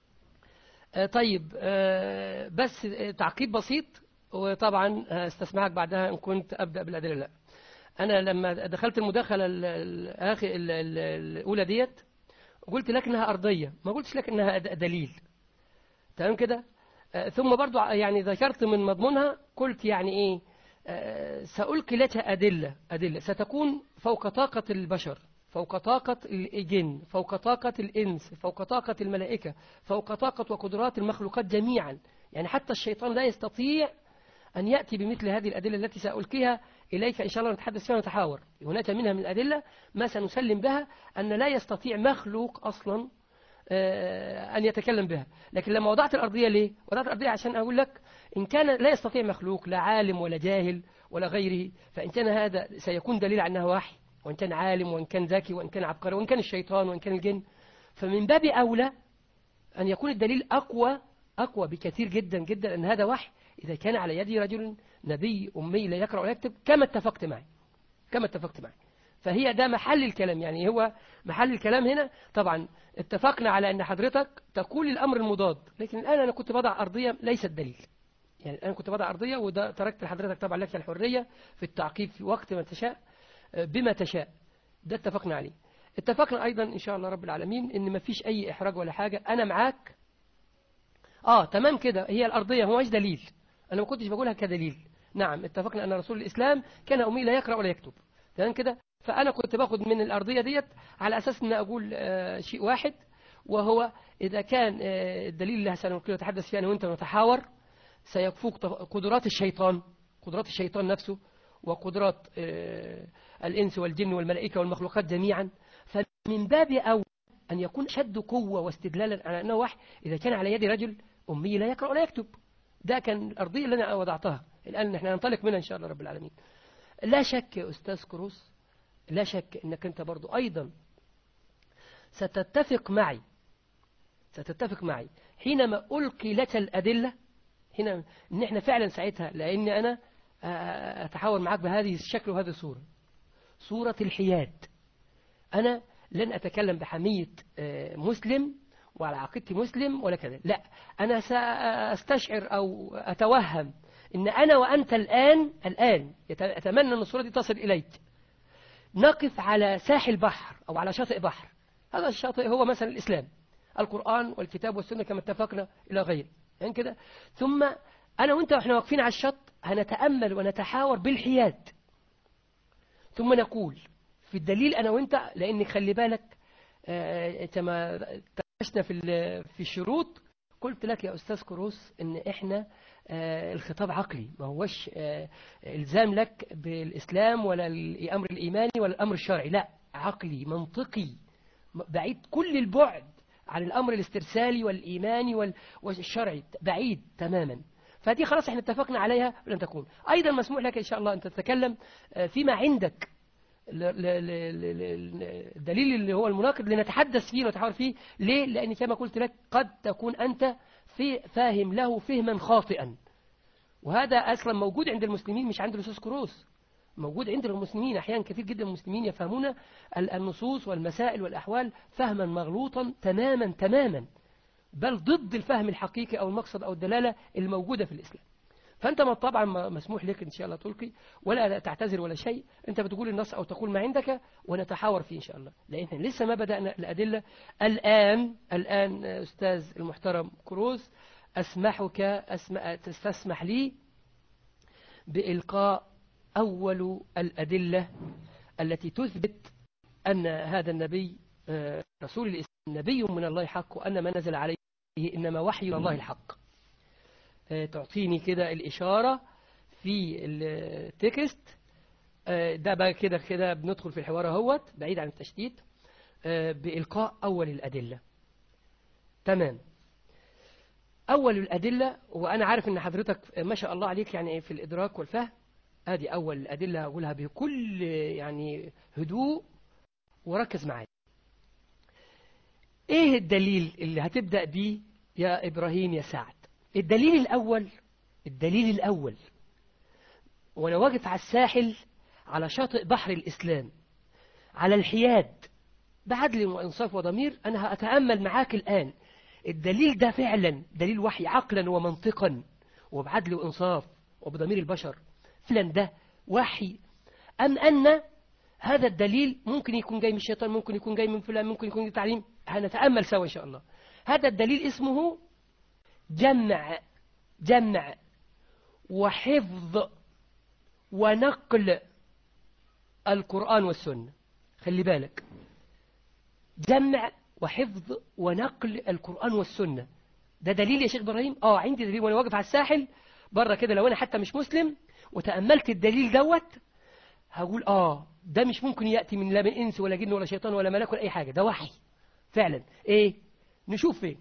آه، طيب آه، بس آه، تعقيب بسيط وطبعا استسمعك بعدها إن كنت أبدأ بالأدلة لا أنا لما دخلت المداخلة ال- الآخر ال- ال- الأولى ديت قلت لك إنها أرضية ما قلتش لك إنها د- دليل تمام كده آه، ثم برضو ع- يعني ذكرت من مضمونها قلت يعني إيه آه، سألقي لك أدلة أدلة ستكون فوق طاقة البشر فوق طاقة الجن فوق طاقة الإنس فوق طاقة الملائكة فوق طاقة وقدرات المخلوقات جميعا يعني حتى الشيطان لا يستطيع أن يأتي بمثل هذه الأدلة التي سألقيها إليك إن شاء الله نتحدث فيها ونتحاور هناك منها من الأدلة ما سنسلم بها أن لا يستطيع مخلوق أصلا آه، أن يتكلم بها لكن لما وضعت الأرضية ليه؟ وضعت الأرضية عشان أقول لك إن كان لا يستطيع مخلوق لا عالم ولا جاهل ولا غيره فإن كان هذا سيكون دليل على أنه وحي وإن كان عالم وإن كان ذكي وإن كان عبقري وإن كان الشيطان وإن كان الجن فمن باب أولى أن يكون الدليل أقوى أقوى بكثير جدا جدا أن هذا وحي إذا كان على يد رجل نبي أمي لا يقرأ ولا يكتب كما اتفقت معي كما اتفقت معي فهي ده محل الكلام يعني هو محل الكلام هنا طبعا اتفقنا على أن حضرتك تقول الأمر المضاد لكن الآن أنا كنت بضع أرضية ليست دليل يعني الآن كنت بضع أرضية وده تركت لحضرتك طبعا لك الحرية في التعقيب في وقت ما تشاء آه، بما تشاء ده اتفقنا عليه اتفقنا أيضا إن شاء الله رب العالمين إن ما فيش أي إحراج ولا حاجة أنا معاك آه تمام كده هي الأرضية هو مش دليل أنا ما كنتش بقولها كدليل نعم اتفقنا أن رسول الإسلام كان أمي لا يقرأ ولا يكتب تمام كده فأنا كنت باخد من الأرضية ديت على أساس أن أقول آه شيء واحد وهو إذا كان آه الدليل اللي سنلقيه نتحدث فيه أنا وأنت نتحاور سيفوق تف- قدرات الشيطان قدرات الشيطان نفسه وقدرات آه الإنس والجن والملائكة والمخلوقات جميعا فمن باب أول أن يكون شد قوة واستدلالا على أنه وحي إذا كان على يد رجل أمي لا يقرأ ولا يكتب ده كان الأرضية اللي أنا وضعتها الآن نحن ننطلق منها إن شاء الله رب العالمين لا شك يا أستاذ كروس لا شك أنك أنت برضو أيضا ستتفق معي ستتفق معي حينما ألقي لك الأدلة هنا ان احنا فعلا ساعتها لان انا آه، اتحاور معاك بهذه الشكل وهذه الصورة صورة الحياد انا لن اتكلم بحمية آه، مسلم وعلى عقيدتي مسلم ولا كذا لا انا ساستشعر او اتوهم ان انا وانت الان الان يت- اتمنى ان الصورة دي تصل اليك نقف على ساحل بحر او على شاطئ بحر هذا الشاطئ هو مثلا الاسلام القرآن والكتاب والسنة كما اتفقنا إلى غيره يعني كده ثم أنا وأنت وإحنا واقفين على الشط هنتأمل ونتحاور بالحياد ثم نقول في الدليل أنا وأنت لأن خلي بالك آه، كما تناقشنا في ال- في الشروط قلت لك يا أستاذ كروس إن إحنا آه، الخطاب عقلي ما هوش آه، إلزام لك بالإسلام ولا الأمر الإيماني ولا الأمر الشرعي لا عقلي منطقي بعيد كل البعد عن الأمر الاسترسالي والإيماني وال- والشرعي بعيد تماما فدي خلاص احنا اتفقنا عليها لن تكون أيضا مسموح لك إن شاء الله أن تتكلم فيما عندك الدليل اللي هو المناقض لنتحدث فيه ونتحاور فيه ليه؟ لأن كما قلت لك قد تكون أنت في فاهم له فهما خاطئا وهذا أصلا موجود عند المسلمين مش عند الأساس كروس موجود عند المسلمين أحيانا كثير جدا المسلمين يفهمون النصوص والمسائل والأحوال فهما مغلوطا تماما تماما بل ضد الفهم الحقيقي أو المقصد أو الدلالة الموجودة في الإسلام فأنت ما طبعا مسموح لك إن شاء الله تلقي ولا تعتذر ولا شيء أنت بتقول النص أو تقول ما عندك ونتحاور فيه إن شاء الله لأن لسه ما بدأنا الأدلة الآن الآن أستاذ المحترم كروز أسمحك أسمع تستسمح لي بإلقاء أول الأدلة التي تثبت أن هذا النبي رسول الإسلام نبي من الله حق وأن ما نزل عليه إنما وحي الله الحق تعطيني كده الإشارة في التكست ده بقى كده كده بندخل في الحوار اهوت بعيد عن التشتيت بإلقاء أول الأدلة تمام أول الأدلة وأنا عارف أن حضرتك ما شاء الله عليك يعني في الإدراك والفهم هذه أول الأدلة أقولها بكل يعني هدوء وركز معايا إيه الدليل اللي هتبدأ بيه يا إبراهيم يا سعد الدليل الأول الدليل الأول وأنا واقف على الساحل على شاطئ بحر الإسلام على الحياد بعدل وإنصاف وضمير أنا هأتأمل معاك الآن الدليل ده فعلا دليل وحي عقلا ومنطقا وبعدل وإنصاف وبضمير البشر فعلا ده وحي أم أن هذا الدليل ممكن يكون جاي من الشيطان ممكن يكون جاي من فلان ممكن يكون تعليم هنتأمل سوا إن شاء الله هذا الدليل اسمه جمع جمع وحفظ ونقل القرآن والسنة خلي بالك جمع وحفظ ونقل القرآن والسنة ده دليل يا شيخ إبراهيم آه عندي دليل وأنا واقف على الساحل بره كده لو أنا حتى مش مسلم وتأملت الدليل دوت هقول آه ده مش ممكن يأتي من لا من إنس ولا جن ولا شيطان ولا ملاك ولا أي حاجة ده وحي فعلا إيه نشوف فين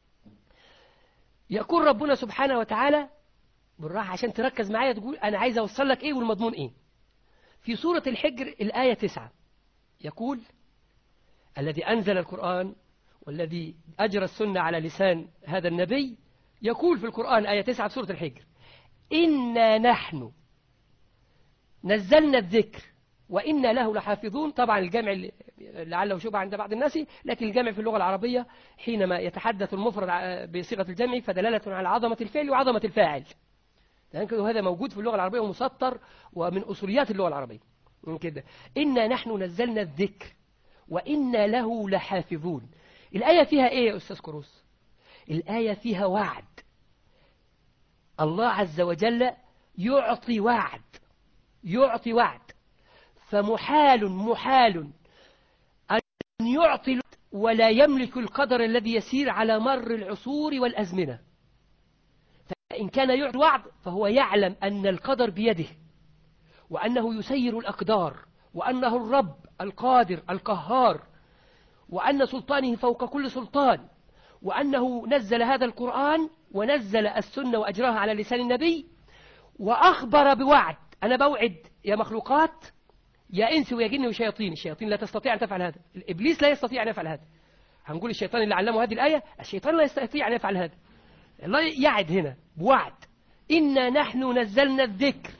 يقول ربنا سبحانه وتعالى بالراحة عشان تركز معايا تقول أنا عايز أوصل لك إيه والمضمون إيه في سورة الحجر الآية تسعة يقول الذي أنزل القرآن والذي أجرى السنة على لسان هذا النبي يقول في القرآن آية تسعة في سورة الحجر إنا نحن نزلنا الذكر وإنا له لحافظون طبعا الجمع لعله شبه عند بعض الناس لكن الجمع في اللغة العربية حينما يتحدث المفرد بصيغة الجمع فدلالة على عظمة الفعل وعظمة الفاعل لأن هذا موجود في اللغة العربية ومسطر ومن أصوليات اللغة العربية من كده إنا نحن نزلنا الذكر وإنا له لحافظون الآية فيها إيه يا أستاذ كروس الآية فيها وعد الله عز وجل يعطي وعد يعطي وعد فمحال محال أن يعطي ولا يملك القدر الذي يسير على مر العصور والأزمنة فإن كان يعطي وعد فهو يعلم أن القدر بيده وأنه يسير الأقدار وأنه الرب القادر القهار وأن سلطانه فوق كل سلطان وأنه نزل هذا القرآن ونزل السنة وأجراها على لسان النبي وأخبر بوعد أنا بوعد يا مخلوقات يا إنس ويا جن وشياطين الشياطين لا تستطيع أن تفعل هذا الإبليس لا يستطيع أن يفعل هذا هنقول الشيطان اللي علمه هذه الآية الشيطان لا يستطيع أن يفعل هذا الله يعد هنا بوعد إنا نحن نزلنا الذكر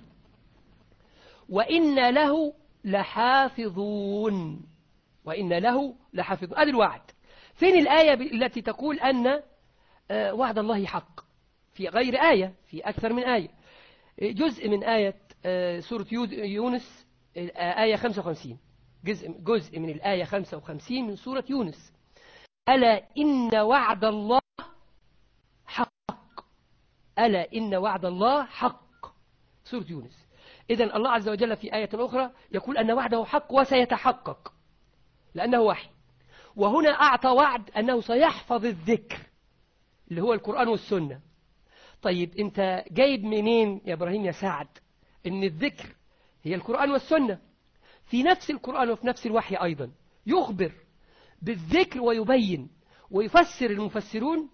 وإنا له لحافظون وإنا له لحافظون هذا الوعد فين الآية التي تقول أن وعد الله حق في غير آية في أكثر من آية جزء من آية سورة يونس آية 55 جزء, جزء من الآية 55 من سورة يونس ألا إن وعد الله حق ألا إن وعد الله حق سورة يونس إذا الله عز وجل في آية أخرى يقول أن وعده حق وسيتحقق لأنه وحي وهنا أعطى وعد أنه سيحفظ الذكر اللي هو القرآن والسنة طيب أنت جايب منين يا إبراهيم يا سعد أن الذكر هي القرآن والسنة في نفس القرآن وفي نفس الوحي أيضا يخبر بالذكر ويبين ويفسر المفسرون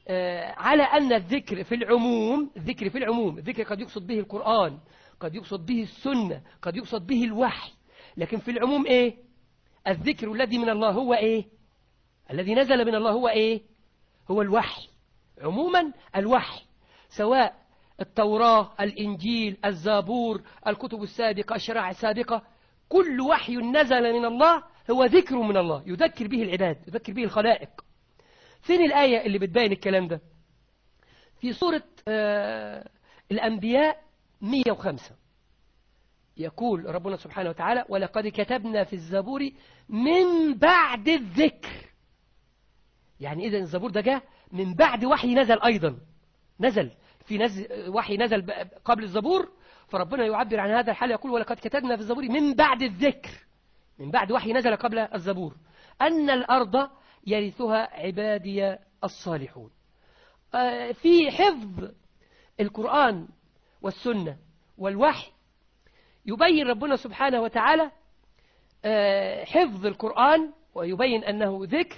آه، على أن الذكر في العموم الذكر في العموم الذكر قد يقصد به القرآن قد يقصد به السنة قد يقصد به الوحي لكن في العموم إيه الذكر الذي من الله هو إيه الذي نزل من الله هو إيه هو الوحي عموما الوحي سواء التوراة الإنجيل الزابور الكتب السابقة الشرائع السابقة كل وحي نزل من الله هو ذكر من الله يذكر به العباد يذكر به الخلائق فين الآية اللي بتبين الكلام ده في سورة آه الأنبياء 105 يقول ربنا سبحانه وتعالى ولقد كتبنا في الزبور من بعد الذكر يعني إذا الزبور ده جاء من بعد وحي نزل أيضا نزل في نزل وحي نزل قبل الزبور فربنا يعبر عن هذا الحال يقول ولقد كتبنا في الزبور من بعد الذكر من بعد وحي نزل قبل الزبور أن الأرض يرثها عبادي الصالحون في حفظ القرآن والسنة والوحي يبين ربنا سبحانه وتعالى حفظ القرآن ويبين أنه ذكر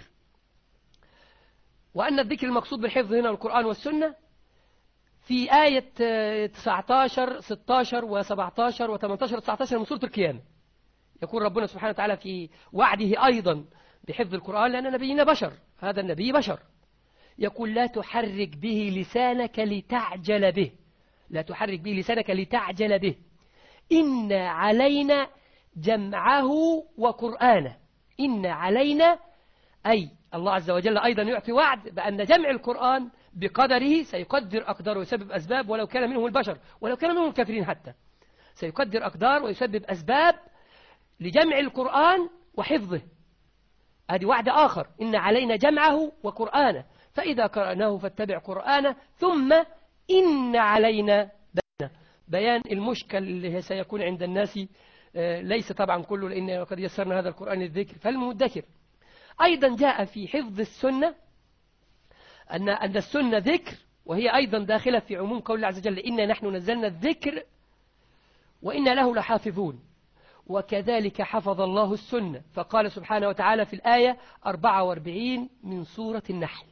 وأن الذكر المقصود بالحفظ هنا القرآن والسنة في آية 19 16 و17 و18 و19 من سورة القيامة يقول ربنا سبحانه وتعالى في وعده أيضا بحفظ القرآن لأن نبينا بشر هذا النبي بشر يقول لا تحرك به لسانك لتعجل به لا تحرك به لسانك لتعجل به إن علينا جمعه وقرآنه إن علينا أي الله عز وجل أيضا يعطي وعد بأن جمع القرآن بقدره سيقدر أقدار ويسبب أسباب ولو كان منهم البشر ولو كان منهم الكافرين حتى سيقدر أقدار ويسبب أسباب لجمع القرآن وحفظه هذه وعد آخر إن علينا جمعه وقرآنه فإذا قرأناه فاتبع قرآنه ثم إن علينا بيانه بيان المشكل اللي سيكون عند الناس ليس طبعا كله لأن قد يسرنا هذا القرآن الذكر فالمدكر أيضا جاء في حفظ السنة أن أن السنة ذكر وهي أيضا داخلة في عموم قول الله عز وجل إنا نحن نزلنا الذكر وإنا له لحافظون وكذلك حفظ الله السنة فقال سبحانه وتعالى في الآية 44 من سورة النحل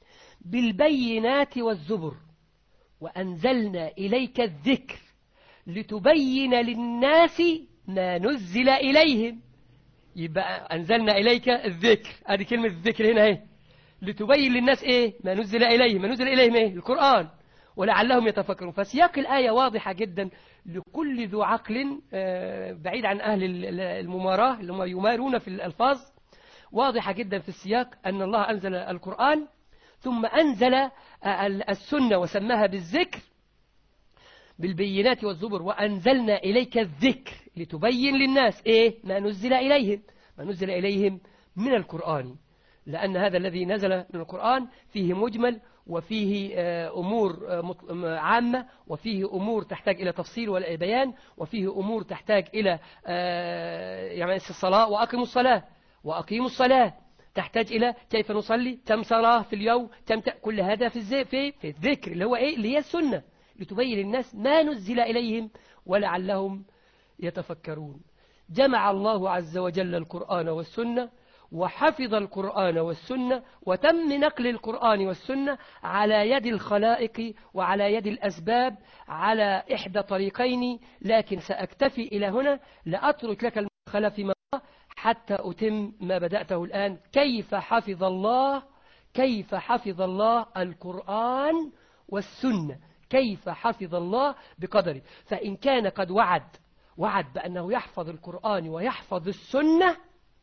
بالبينات والزبر وأنزلنا إليك الذكر لتبين للناس ما نزل إليهم يبقى أنزلنا إليك الذكر هذه كلمة الذكر هنا اهي لتبين للناس إيه ما نزل إليهم ما نزل إليهم إيه القرآن ولعلهم يتفكرون فسياق الآية واضحة جدا لكل ذو عقل بعيد عن أهل المماراة اللي هم يمارون في الألفاظ واضحة جدا في السياق أن الله أنزل القرآن ثم أنزل السنة وسماها بالذكر بالبينات والزبر وأنزلنا إليك الذكر لتبين للناس إيه ما نزل إليهم ما نزل إليهم من القرآن لأن هذا الذي نزل من القرآن فيه مجمل وفيه أمور عامة وفيه أمور تحتاج إلى تفصيل والبيان وفيه أمور تحتاج إلى يعني الصلاة وأقيموا الصلاة وأقيموا الصلاة تحتاج إلى كيف نصلي كم صلاة في اليوم كم كل هذا في الزي في في الذكر اللي هو إيه اللي هي السنة لتبين للناس ما نزل إليهم ولعلهم يتفكرون جمع الله عز وجل القرآن والسنة وحفظ القرآن والسنة وتم نقل القرآن والسنة على يد الخلائق وعلى يد الأسباب على إحدى طريقين لكن سأكتفي إلى هنا لأترك لك المدخل فيما حتى أتم ما بدأته الآن كيف حفظ الله كيف حفظ الله القرآن والسنة كيف حفظ الله بقدره فإن كان قد وعد وعد بأنه يحفظ القرآن ويحفظ السنة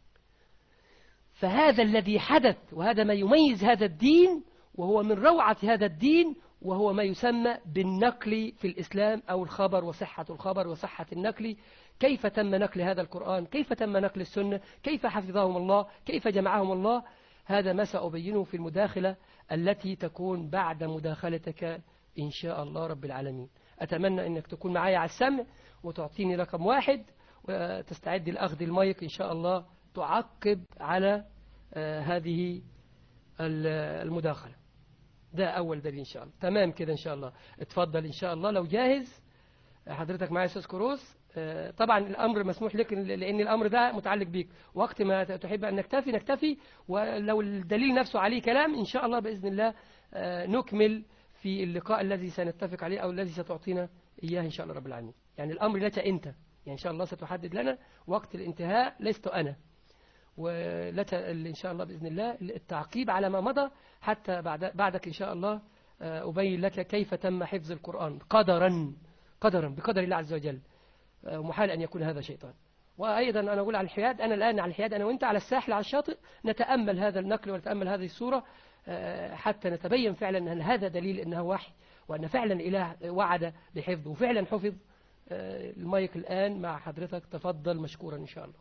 فهذا الذي حدث وهذا ما يميز هذا الدين وهو من روعة هذا الدين وهو ما يسمى بالنقل في الإسلام أو الخبر وصحة الخبر وصحة النقل كيف تم نقل هذا القرآن كيف تم نقل السنة كيف حفظهم الله كيف جمعهم الله هذا ما سأبينه في المداخلة التي تكون بعد مداخلتك إن شاء الله رب العالمين أتمنى أنك تكون معايا على السمع وتعطيني رقم واحد وتستعد لأخذ المايك إن شاء الله تعقب على هذه المداخلة ده أول دليل إن شاء الله تمام كده إن شاء الله اتفضل إن شاء الله لو جاهز حضرتك معايا أستاذ كروس طبعا الأمر مسموح لك لأن الأمر ده متعلق بيك وقت ما تحب أن نكتفي نكتفي ولو الدليل نفسه عليه كلام إن شاء الله بإذن الله آه، نكمل في اللقاء الذي سنتفق عليه أو الذي ستعطينا إياه إن شاء الله رب العالمين يعني الأمر لك أنت يعني إن شاء الله ستحدد لنا وقت الانتهاء لست أنا ولك إن شاء الله بإذن الله التعقيب على ما مضى حتى بعد بعدك إن شاء الله آه، أبين لك كيف تم حفظ القرآن قدرا قدرا بقدر الله عز وجل آه، محال أن يكون هذا شيطان وأيضا أنا أقول على الحياد أنا الآن على الحياد أنا وأنت على الساحل على الشاطئ نتأمل هذا النقل ونتأمل هذه الصورة آه، حتى نتبين فعلا أن هذا دليل أنه وحي وأن فعلا إله وعد بحفظه وفعلا حفظ آه، المايك الآن مع حضرتك تفضل مشكورا إن شاء الله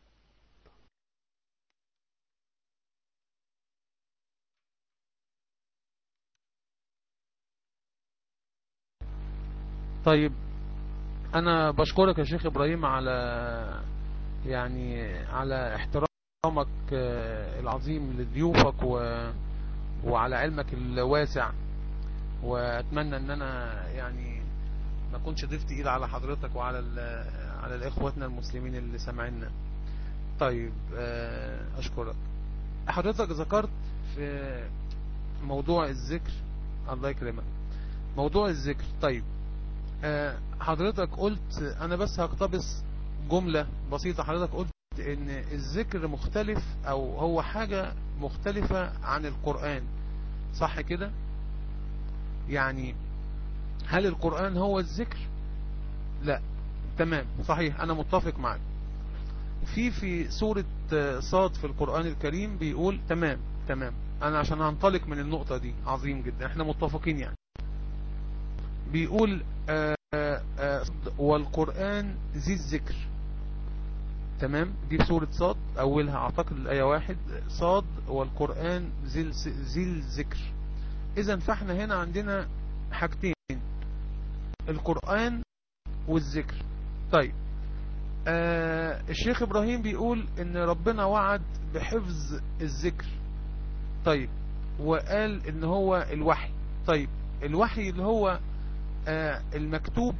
طيب انا بشكرك يا شيخ ابراهيم على يعني على احترامك آه، العظيم لضيوفك و... وعلى علمك الواسع واتمنى ان انا يعني ما اكونش ضيف تقيل على حضرتك وعلى ال... على الاخواتنا المسلمين اللي سامعيننا طيب آه، اشكرك حضرتك ذكرت في موضوع الذكر الله يكرمك موضوع الذكر طيب آه، حضرتك قلت انا بس هقتبس جملة بسيطة حضرتك قلت ان الذكر مختلف او هو حاجة مختلفة عن القرآن صح كده يعني هل القرآن هو الذكر لا تمام صحيح انا متفق معك في في سورة آه، صاد في القرآن الكريم بيقول تمام تمام انا عشان هنطلق من النقطة دي عظيم جدا احنا متفقين يعني بيقول آه، آه، آه، والقرآن ذي الذكر تمام دي في سورة صاد أولها أعتقد الآية واحد صاد والقرآن ذي الس- ذي الذكر إذا فاحنا هنا عندنا حاجتين القرآن والذكر طيب آه الشيخ إبراهيم بيقول إن ربنا وعد بحفظ الذكر طيب وقال إن هو الوحي طيب الوحي اللي هو آه، المكتوب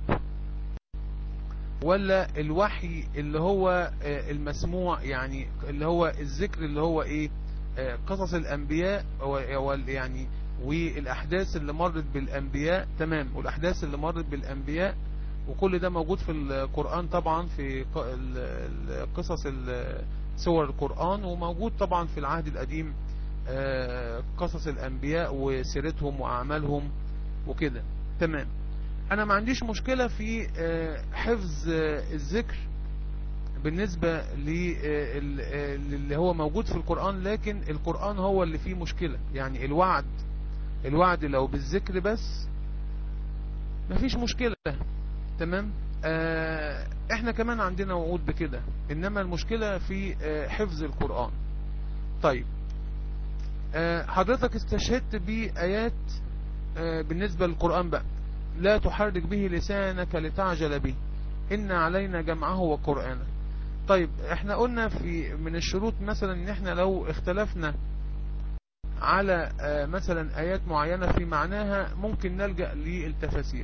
ولا الوحي اللي هو آه، المسموع يعني اللي هو الذكر اللي هو ايه آه، قصص الانبياء و- وال- يعني والاحداث اللي مرت بالانبياء تمام والاحداث اللي مرت بالانبياء وكل ده موجود في القرآن طبعا في ق- ال- ال- قصص ال- سور القرآن وموجود طبعا في العهد القديم آه، قصص الانبياء وسيرتهم واعمالهم وكده تمام انا ما عنديش مشكلة في آه، حفظ آه، الذكر بالنسبة لل- آه، ال- آه، اللي هو موجود في القرآن لكن القرآن هو اللي فيه مشكلة يعني الوعد الوعد لو بالذكر بس مفيش مشكلة تمام آه، احنا كمان عندنا وعود بكده انما المشكلة في آه، حفظ القرآن طيب آه، حضرتك استشهدت بآيات آه، بالنسبة للقرآن بقى لا تحرك به لسانك لتعجل به إن علينا جمعه وقرآنه طيب احنا قلنا في من الشروط مثلا ان احنا لو اختلفنا على آه، مثلا ايات معينة في معناها ممكن نلجأ للتفاسير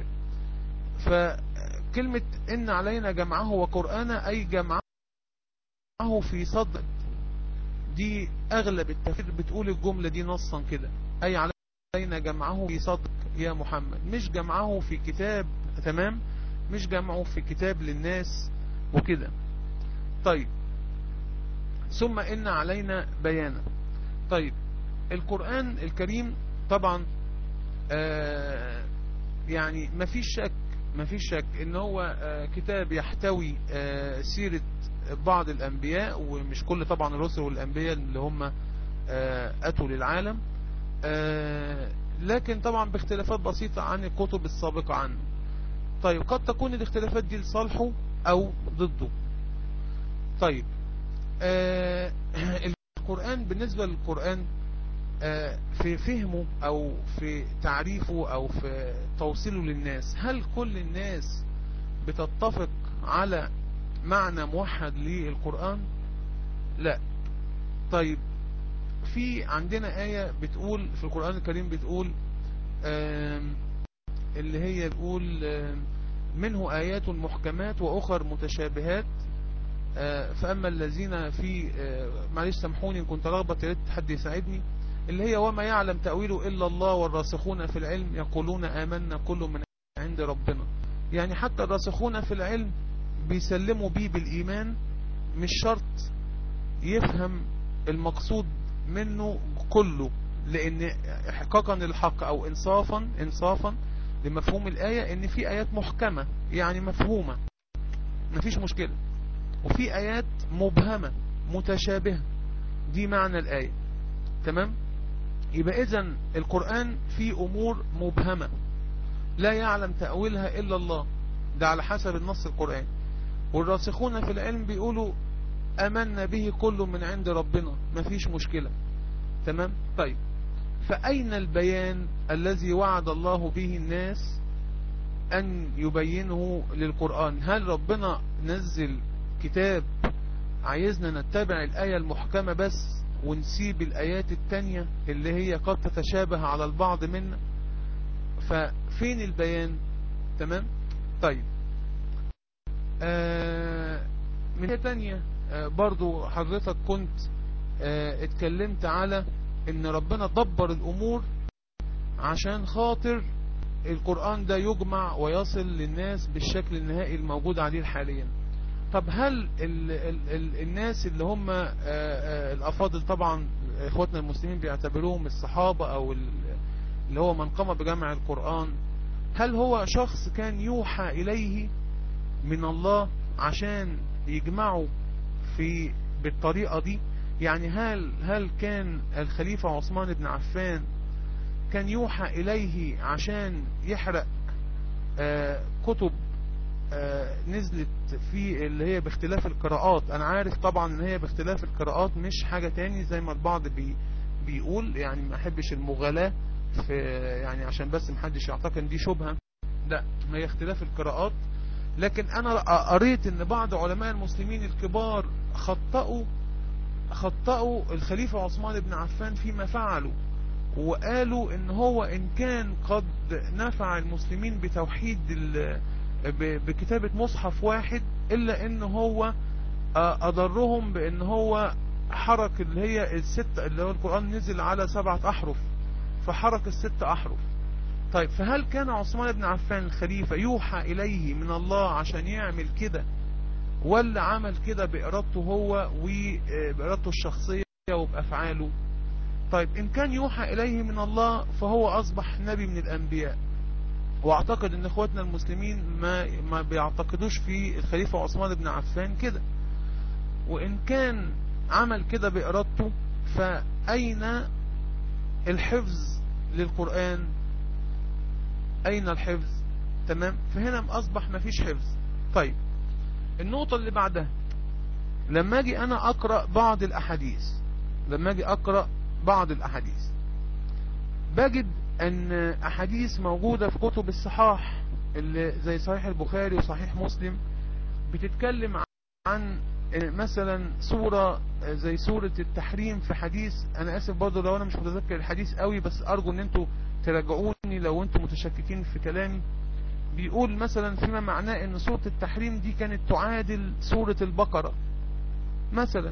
فكلمة ان علينا جمعه وقرآنه اي جمعه في صدر دي اغلب التفسير بتقول الجملة دي نصا كده اي علينا جمعه في صدق يا محمد مش جمعه في كتاب تمام مش جمعه في كتاب للناس وكده طيب ثم ان علينا بيانا طيب القرآن الكريم طبعا آه يعني ما فيش شك ما فيش شك ان هو آه كتاب يحتوي آه سيرة بعض الانبياء ومش كل طبعا الرسل والانبياء اللي هم آه اتوا للعالم آه لكن طبعا باختلافات بسيطة عن الكتب السابقة عنه طيب قد تكون الاختلافات دي لصالحه او ضده طيب آه القرآن بالنسبة للقرآن آه في فهمه او في تعريفه او في توصيله للناس هل كل الناس بتتفق على معنى موحد للقرآن لا طيب في عندنا آية بتقول في القرآن الكريم بتقول اللي هي بتقول منه آيات محكمات وأخر متشابهات فأما الذين في معلش سامحوني إن كنت رغبة يا ريت حد يساعدني اللي هي وما يعلم تأويله إلا الله والراسخون في العلم يقولون آمنا كل من عند ربنا يعني حتى الراسخون في العلم بيسلموا بيه بالإيمان مش شرط يفهم المقصود منه كله لأن إحقاقا الحق أو إنصافا إنصافا لمفهوم الآية إن في آيات محكمة يعني مفهومة مفيش مشكلة وفي آيات مبهمة متشابهة دي معنى الآية تمام يبقى إذن القرآن فيه أمور مبهمة لا يعلم تأويلها إلا الله ده على حسب النص القرآني والراسخون في العلم بيقولوا أمنا به كل من عند ربنا مفيش مشكلة تمام طيب فأين البيان الذي وعد الله به الناس أن يبينه للقرآن هل ربنا نزل كتاب عايزنا نتبع الآية المحكمة بس ونسيب الآيات التانية اللي هي قد تتشابه على البعض منا ففين البيان تمام طيب آه من هي تانية آه برضو حضرتك كنت آه اتكلمت على ان ربنا دبر الامور عشان خاطر القرآن ده يجمع ويصل للناس بالشكل النهائي الموجود عليه حاليا طب هل ال ال ال الناس اللي هم آآ آآ الافاضل طبعا اخواتنا المسلمين بيعتبروهم الصحابة او اللي هو من قام بجمع القرآن هل هو شخص كان يوحى اليه من الله عشان يجمعوا في بالطريقة دي يعني هل هل كان الخليفة عثمان بن عفان كان يوحى إليه عشان يحرق آه كتب آه نزلت في اللي هي باختلاف القراءات أنا عارف طبعا ان هي باختلاف القراءات مش حاجة تاني زي ما البعض بي بيقول يعني ما احبش المغالاة في يعني عشان بس محدش يعتقد ان دي شبهة لا ما هي اختلاف القراءات لكن انا قريت ان بعض علماء المسلمين الكبار خطأوا خطأوا الخليفة عثمان بن عفان فيما فعلوا وقالوا ان هو ان كان قد نفع المسلمين بتوحيد بكتابة مصحف واحد الا ان هو اضرهم بان هو حرك اللي هي الست اللي هو القرآن نزل على سبعة احرف فحرك الست احرف طيب فهل كان عثمان بن عفان الخليفة يوحى اليه من الله عشان يعمل كده ولا عمل كده بإرادته هو وبإرادته الشخصية وبأفعاله طيب إن كان يوحى إليه من الله فهو أصبح نبي من الأنبياء واعتقد ان اخواتنا المسلمين ما, ما بيعتقدوش في الخليفة عثمان بن عفان كده وإن كان عمل كده بإرادته فأين الحفظ للقرآن أين الحفظ تمام فهنا أصبح ما فيش حفظ طيب النقطة اللي بعدها لما اجي انا اقرأ بعض الاحاديث لما اجي اقرأ بعض الاحاديث بجد ان احاديث موجودة في كتب الصحاح اللي زي صحيح البخاري وصحيح مسلم بتتكلم عن مثلا سورة زي سورة التحريم في حديث انا اسف برضو لو انا مش متذكر الحديث قوي بس ارجو ان انتوا تراجعوني لو انتوا متشككين في كلامي بيقول مثلا فيما معناه ان سورة التحريم دي كانت تعادل سورة البقرة مثلا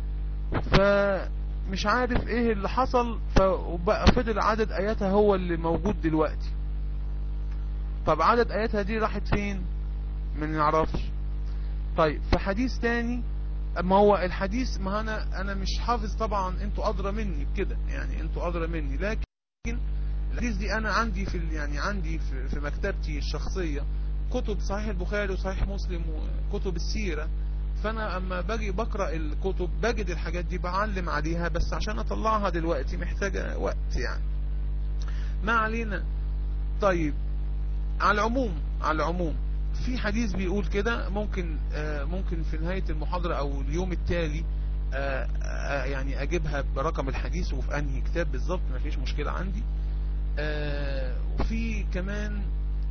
فمش عارف ايه اللي حصل فبقى فضل عدد اياتها هو اللي موجود دلوقتي طب عدد اياتها دي راحت فين ما نعرفش طيب في حديث تاني ما هو الحديث ما انا انا مش حافظ طبعا انتوا ادرى مني بكده يعني انتوا ادرى مني لكن الحديث دي انا عندي في يعني عندي في, في مكتبتي الشخصية كتب صحيح البخاري وصحيح مسلم وكتب السيرة فانا اما باجي بقرأ الكتب بجد الحاجات دي بعلم عليها بس عشان اطلعها دلوقتي محتاجة وقت يعني ما علينا طيب على العموم على العموم في حديث بيقول كده ممكن آه ممكن في نهاية المحاضرة او اليوم التالي آه آه يعني اجيبها برقم الحديث وفي انهي كتاب بالظبط ما فيش مشكلة عندي وفي كمان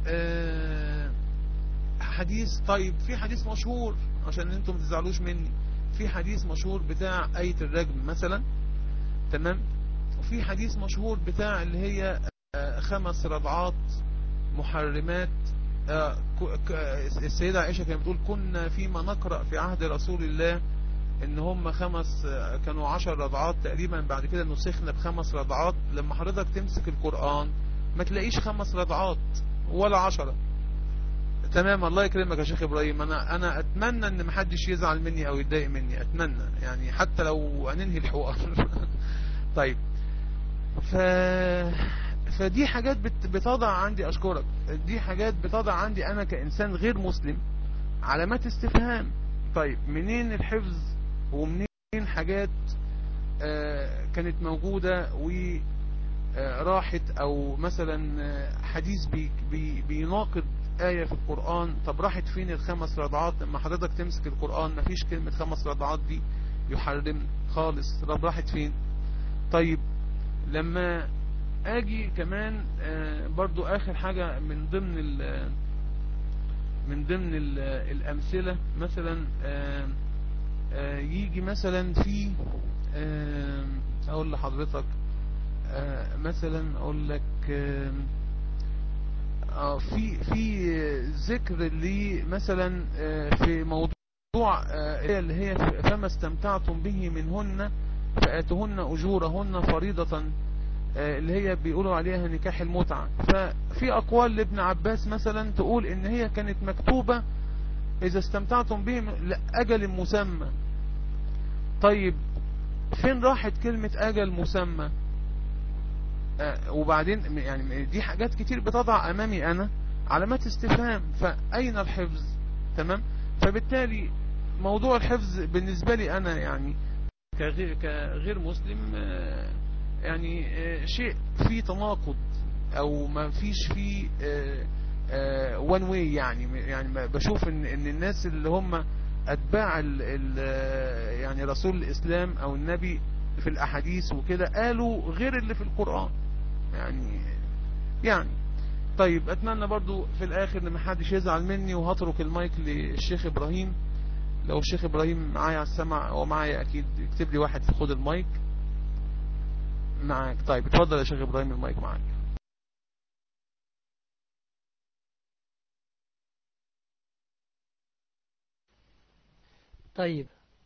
حديث طيب في حديث مشهور عشان انتم ما تزعلوش مني في حديث مشهور بتاع آية الرجم مثلا تمام وفي حديث مشهور بتاع اللي هي خمس رضعات محرمات السيدة عائشة كانت بتقول كنا فيما نقرأ في عهد رسول الله ان هم خمس كانوا عشر رضعات تقريبا بعد كده نسخنا بخمس رضعات لما حضرتك تمسك القرآن ما تلاقيش خمس رضعات ولا عشرة تمام الله يكرمك يا شيخ ابراهيم انا انا اتمنى ان محدش يزعل مني او يتضايق مني اتمنى يعني حتى لو هننهي الحوار طيب ف فدي حاجات بت... بتضع عندي اشكرك دي حاجات بتضع عندي انا كانسان غير مسلم علامات استفهام طيب منين الحفظ ومنين حاجات آه كانت موجودة وراحت او مثلا آه، حديث بي بي بيناقض آية في القرآن طب راحت فين الخمس رضعات لما حضرتك تمسك القرآن مفيش كلمة خمس رضعات دي يحرم خالص طب راحت فين طيب لما اجي كمان آه، برضو اخر حاجة من ضمن ال من ضمن ال- الامثلة مثلا آه، آه، يجي مثلا في آه، اقول لحضرتك آه، مثلا اقول لك آه، آه، في في ذكر لي مثلا آه، في موضوع آه، اللي هي فما استمتعتم به منهن فآتهن أجورهن فريضة آه، اللي هي بيقولوا عليها نكاح المتعة ففي أقوال لابن عباس مثلا تقول إن هي كانت مكتوبة إذا استمتعتم به لأجل مسمى طيب فين راحت كلمة أجل مسمى آه، وبعدين يعني دي حاجات كتير بتضع أمامي أنا علامات استفهام فأين الحفظ تمام فبالتالي موضوع الحفظ بالنسبة لي أنا يعني كغير, كغير مسلم آه، يعني آه، شيء فيه تناقض او ما فيش فيه وان واي يعني يعني ما- بشوف ان ان الناس اللي هم اتباع ال ال يعني رسول الاسلام او النبي في الاحاديث وكده قالوا غير اللي في القرآن يعني يعني طيب اتمنى برضو في الاخر ان محدش يزعل مني وهترك المايك للشيخ ابراهيم لو الشيخ ابراهيم معايا على السمع هو معايا اكيد اكتب لي واحد خد المايك معاك طيب اتفضل يا شيخ ابراهيم المايك معاك طيب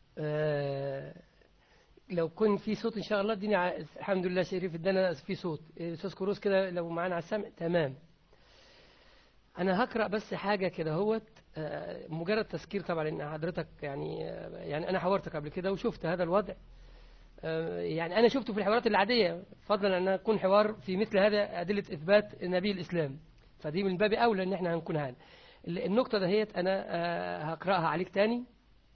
آه لو كن في صوت ان شاء الله اديني ع- الحمد لله شريف ادانا في صوت استاذ كروس كده لو معانا على السمع تمام انا هقرا بس حاجه كده هوت آه، مجرد تذكير طبعا ان حضرتك يعني آه، يعني انا حاورتك قبل كده وشفت هذا الوضع آه، يعني انا شفته في الحوارات العاديه فضلا ان يكون حوار في مثل هذا ادله اثبات نبي الاسلام فدي من باب اولى ان احنا هنكون هذا النقطه دهيت انا آه، هقراها عليك تاني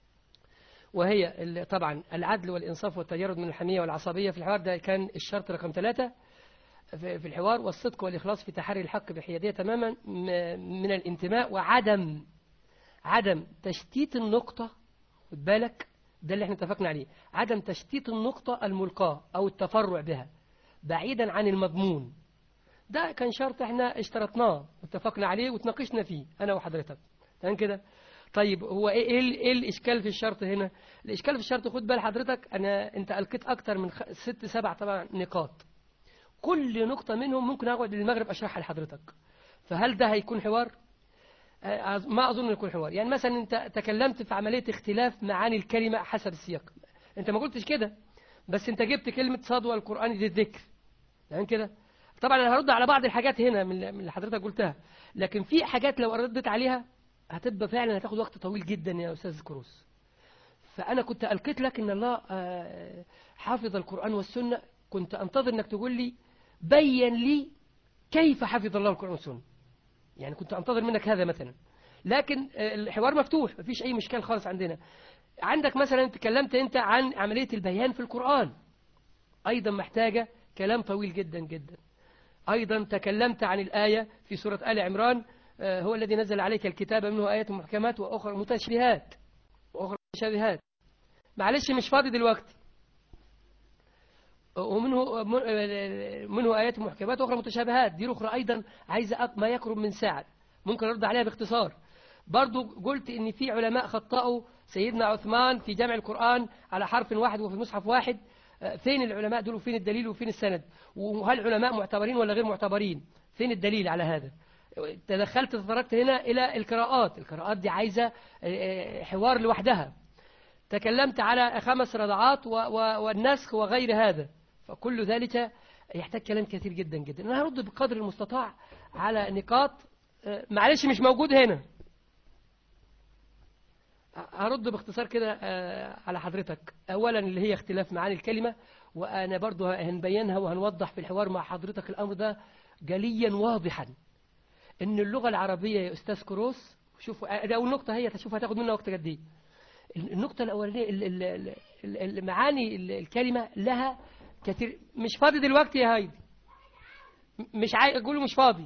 وهي ال- طبعا العدل والإنصاف والتجرد من الحمية والعصبية في الحوار ده كان الشرط رقم ثلاثة في في الحوار والصدق والإخلاص في تحري الحق بحيادية تماما م- من الانتماء وعدم عدم تشتيت النقطة خد بالك ده اللي احنا اتفقنا عليه عدم تشتيت النقطة الملقاة أو التفرع بها بعيدا عن المضمون ده كان شرط احنا اشترطناه واتفقنا عليه وتناقشنا فيه أنا وحضرتك تمام كده طيب هو ايه ايه, ال- إيه الاشكال في الشرط هنا الاشكال في الشرط خد بال حضرتك انا انت القيت اكتر من خ... ست سبع طبعا نقاط كل نقطة منهم ممكن اقعد للمغرب اشرحها لحضرتك فهل ده هيكون حوار آه، أظ- ما اظن يكون حوار يعني مثلا انت تكلمت في عملية اختلاف معاني الكلمة حسب السياق انت ما قلتش كده بس انت جبت كلمة صدوى القرآن للذكر يعني كده طبعا انا هرد على بعض الحاجات هنا من من اللي حضرتك قلتها لكن في حاجات لو رديت عليها هتبقى فعلا هتاخد وقت طويل جدا يا استاذ كروس فانا كنت القيت لك ان الله آه، حافظ القران والسنه كنت انتظر انك تقول لي بين لي كيف حفظ الله القران والسنه يعني كنت انتظر منك هذا مثلا لكن آه، الحوار مفتوح مفيش اي مشكله خالص عندنا عندك مثلا تكلمت انت عن عمليه البيان في القران ايضا محتاجه كلام طويل جدا جدا أيضا تكلمت عن الآية في سورة آل عمران آه، هو الذي نزل عليك الكتاب منه آيات محكمات وأخرى متشابهات وأخرى متشابهات معلش مش فاضي دلوقتي ومنه منه آيات محكمات وأخرى متشابهات دي أخرى أيضا عايزة أق- ما يقرب من ساعة ممكن أرد عليها باختصار برضو قلت إن في علماء خطأوا سيدنا عثمان في جمع القرآن على حرف واحد وفي مصحف واحد آه، فين العلماء دول وفين الدليل وفين السند وهل العلماء معتبرين ولا غير معتبرين فين الدليل على هذا تدخلت تطرقت هنا إلى القراءات القراءات دي عايزة آه، آه، حوار لوحدها تكلمت على خمس رضعات و و والنسخ وغير هذا فكل ذلك يحتاج كلام كثير جدا جدا أنا هرد بقدر المستطاع على نقاط آه، معلش مش موجود هنا هرد باختصار كده آه، على حضرتك أولا اللي هي اختلاف معاني الكلمة وأنا برضو هنبينها وهنوضح في الحوار مع حضرتك الأمر ده جليا واضحا إن اللغة العربية يا أستاذ كروس شوفوا ده أول نقطة هي تشوف هتاخد منها وقت قد إيه النقطة الأولانية ال- ال- ال- ال- ال- معاني ال- الكلمة لها كثير مش فاضي دلوقتي يا هايدي م- مش عاي... أقوله مش فاضي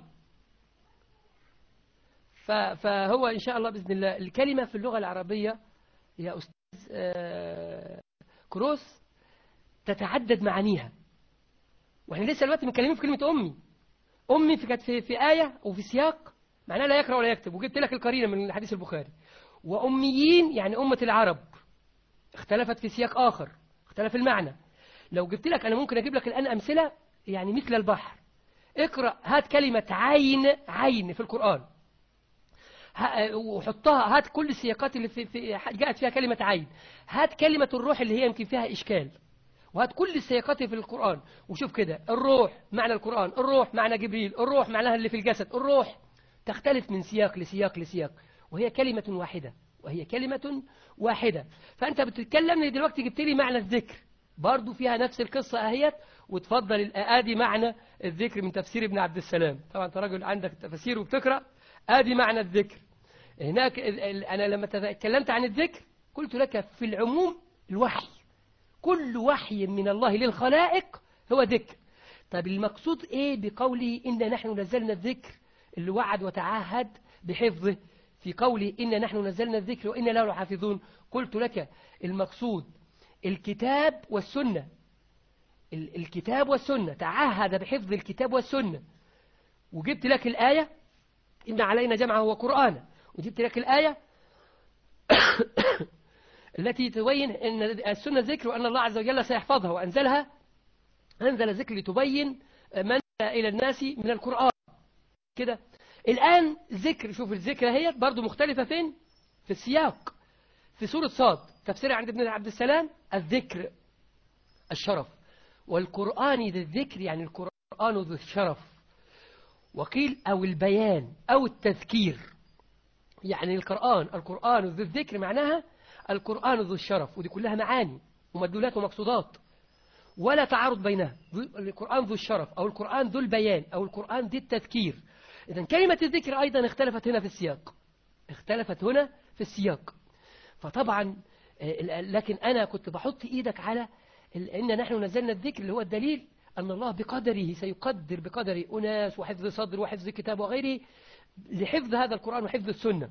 ف... فهو إن شاء الله بإذن الله الكلمة في اللغة العربية يا أستاذ آه، كروس تتعدد معانيها واحنا لسه دلوقتي متكلمين في كلمة أمي أمي في كانت في, في آية وفي سياق معناها لا يقرأ ولا يكتب وجبت لك القرينة من الحديث البخاري وأميين يعني أمة العرب اختلفت في سياق آخر اختلف المعنى لو جبت لك أنا ممكن أجيب لك الآن أمثلة يعني مثل البحر اقرأ هات كلمة عين عين في القرآن ه- وحطها هات كل السياقات اللي في, في جاءت فيها كلمة عين هات كلمة الروح اللي هي يمكن فيها إشكال وهات كل السياقات في القرآن وشوف كده الروح معنى القرآن الروح معنى جبريل الروح معناها اللي في الجسد الروح تختلف من سياق لسياق لسياق وهي كلمة واحدة وهي كلمة واحدة فأنت بتتكلم لي دلوقتي جبت لي معنى الذكر برضو فيها نفس القصة أهيت وتفضل الآدي معنى الذكر من تفسير ابن عبد السلام طبعا أنت راجل عندك تفسير وبتقرأ آدي معنى الذكر هناك ال- ال- أنا لما تكلمت عن الذكر قلت لك في العموم الوحي كل وحي من الله للخلائق هو ذكر طب المقصود ايه بقوله إن نحن نزلنا الذكر اللي وعد وتعهد بحفظه في قوله إن نحن نزلنا الذكر وإن له لحافظون قلت لك المقصود الكتاب والسنة ال- الكتاب والسنة تعهد بحفظ الكتاب والسنة وجبت لك الآية إن علينا جمعه وقرآنه وجبت لك الآية التي تبين أن السنة ذكر وأن الله عز وجل سيحفظها وأنزلها أنزل الذكر لتبين من إلى الناس من القرآن كده الآن ذكر شوف الذكر هي برضو مختلفة فين في السياق في سورة صاد تفسيرها عند ابن عبد السلام الذكر الشرف والقرآن ذي الذكر يعني القرآن ذو الشرف وقيل أو البيان أو التذكير يعني القرآن القرآن ذو الذكر معناها القرآن ذو الشرف ودي كلها معاني ومدلولات ومقصودات ولا تعارض بينها ذو- القرآن ذو الشرف أو القرآن ذو البيان أو القرآن ذو التذكير إذا كلمة الذكر أيضا اختلفت هنا في السياق اختلفت هنا في السياق فطبعا آه، لكن أنا كنت بحط إيدك على ال- إن نحن نزلنا الذكر اللي هو الدليل أن الله بقدره سيقدر بقدر أناس وحفظ صدر وحفظ كتاب وغيره لحفظ هذا القرآن وحفظ السنة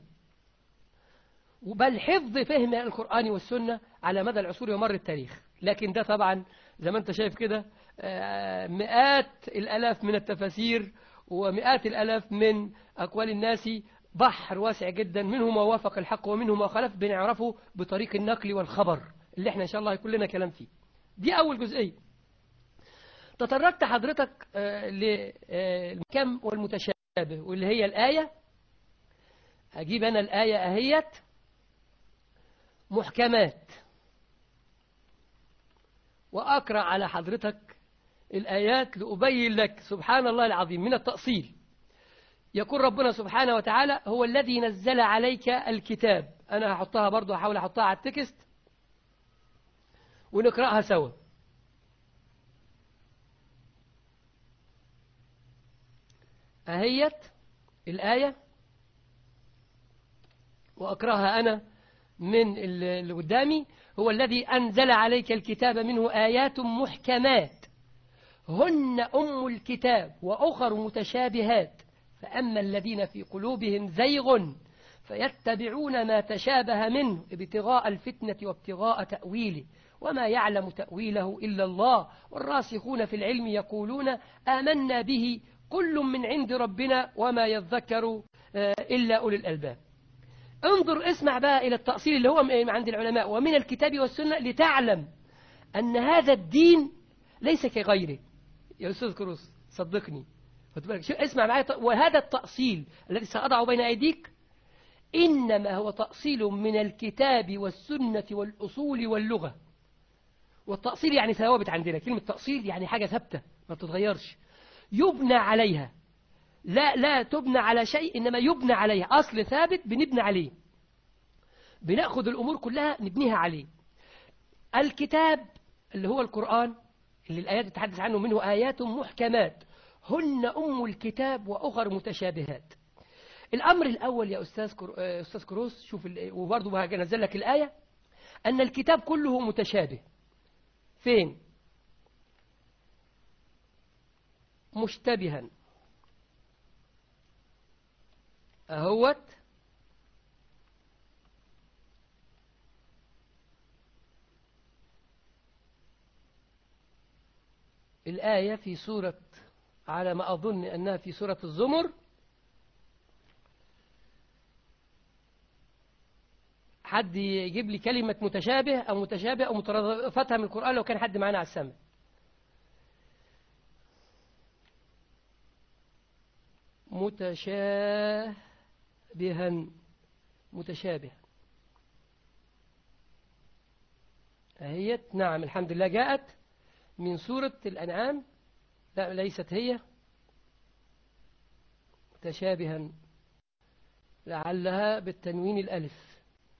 بل حفظ فهم القرآن والسنة على مدى العصور ومر التاريخ لكن ده طبعا زي ما انت شايف كده آه، مئات الألاف من التفاسير ومئات الألاف من أقوال الناس بحر واسع جدا منه ما وافق الحق ومنه ما خلف بنعرفه بطريق النقل والخبر اللي احنا إن شاء الله هيكون لنا كلام فيه دي أول جزئية تطرقت حضرتك آه، للكم والمتشابه واللي هي الآية أجيب أنا الآية أهيت محكمات وأقرأ على حضرتك الآيات لأبين لك سبحان الله العظيم من التأصيل يقول ربنا سبحانه وتعالى هو الذي نزل عليك الكتاب أنا هحطها برضو هحاول أحطها على التكست ونقرأها سوا أهيت الآية وأقرأها أنا من اللي قدامي هو الذي أنزل عليك الكتاب منه آيات محكمات هن أم الكتاب وأخر متشابهات فأما الذين في قلوبهم زيغ فيتبعون ما تشابه منه ابتغاء الفتنة وابتغاء تأويله وما يعلم تأويله إلا الله والراسخون في العلم يقولون آمنا به كل من عند ربنا وما يذكر آه، إلا أولي الألباب انظر اسمع بقى إلى التأصيل اللي هو من عند العلماء ومن الكتاب والسنة لتعلم أن هذا الدين ليس كغيره يا أستاذ كروس صدقني خد بالك شو اسمع معايا ط- وهذا التأصيل الذي سأضعه بين أيديك إنما هو تأصيل من الكتاب والسنة والأصول واللغة والتأصيل يعني ثوابت عندنا كلمة تأصيل يعني حاجة ثابتة ما بتتغيرش يبنى عليها لا لا تبنى على شيء إنما يبنى عليها أصل ثابت بنبنى عليه بنأخذ الأمور كلها نبنيها عليه الكتاب اللي هو القرآن اللي الآيات تتحدث عنه منه آيات محكمات هن أم الكتاب وأخر متشابهات الأمر الأول يا أستاذ كر... أستاذ كروس شوف ال... وبرضه هنزل لك الآية أن الكتاب كله متشابه فين مشتبها أهوت الآية في سورة على ما أظن أنها في سورة الزمر حد يجيب لي كلمة متشابه أو متشابه أو مترادفتها من القرآن لو كان حد معانا على السمع متشابها متشابه أهيت نعم الحمد لله جاءت من سورة الأنعام لا ليست هي متشابها لعلها بالتنوين الألف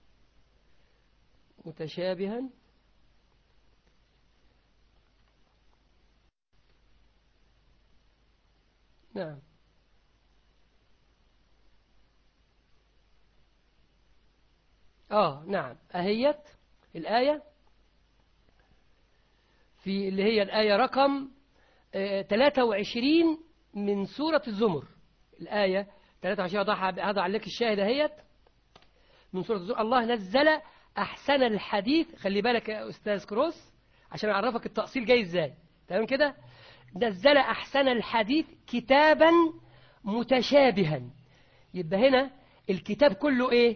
متشابها نعم آه نعم أهيت الآية في اللي هي الآية رقم 23 من سورة الزمر الآية 23 هضع لك الشاهد اهيت من سورة الزمر الله نزل أحسن الحديث خلي بالك يا أستاذ كروس عشان أعرفك التأصيل جاي إزاي تمام كده نزل أحسن الحديث كتابا متشابها يبقى هنا الكتاب كله إيه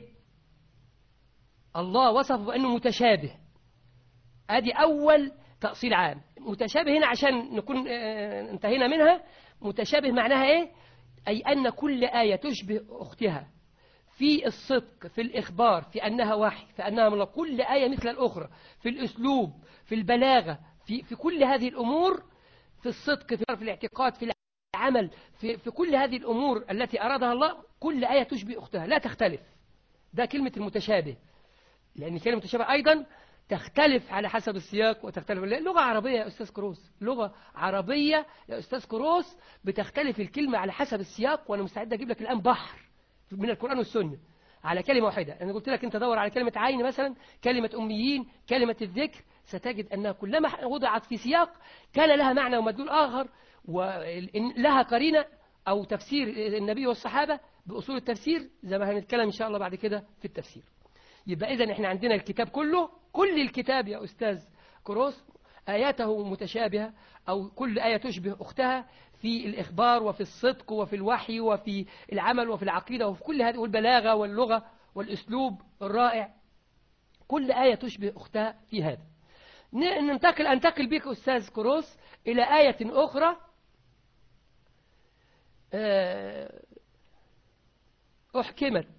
الله وصفه بأنه متشابه ادي أول تأصيل عام متشابه هنا عشان نكون انتهينا منها متشابه معناها ايه أي أن كل آية تشبه أختها في الصدق في الإخبار في أنها وحي في أنها من كل آية مثل الأخرى في الأسلوب في البلاغة في, في كل هذه الأمور في الصدق في, في الاعتقاد في العمل في, في كل هذه الأمور التي أرادها الله كل آية تشبه أختها لا تختلف ده كلمة المتشابه لأن كلمة المتشابه أيضا تختلف على حسب السياق وتختلف لغة عربية يا أستاذ كروس لغة عربية يا أستاذ كروس بتختلف الكلمة على حسب السياق وأنا مستعد أجيب لك الآن بحر من القرآن والسنة على كلمة واحدة أنا قلت لك أنت دور على كلمة عين مثلا كلمة أميين كلمة الذكر ستجد أنها كلما وضعت في سياق كان لها معنى ومدلول آخر ولها قرينة أو تفسير النبي والصحابة بأصول التفسير زي ما هنتكلم إن شاء الله بعد كده في التفسير يبقى إذا إحنا عندنا الكتاب كله كل الكتاب يا أستاذ كروس آياته متشابهة أو كل آية تشبه أختها في الإخبار وفي الصدق وفي الوحي وفي العمل وفي العقيدة وفي كل هذه والبلاغة واللغة والأسلوب الرائع كل آية تشبه أختها في هذا ننتقل أنتقل بك أستاذ كروس إلى آية أخرى أحكمت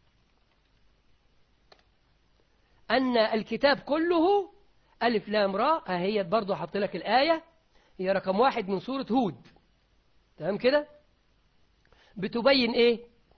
أن الكتاب كله ألف لام راء هي برضو حط لك الآية هي رقم واحد من سورة هود تمام كده بتبين إيه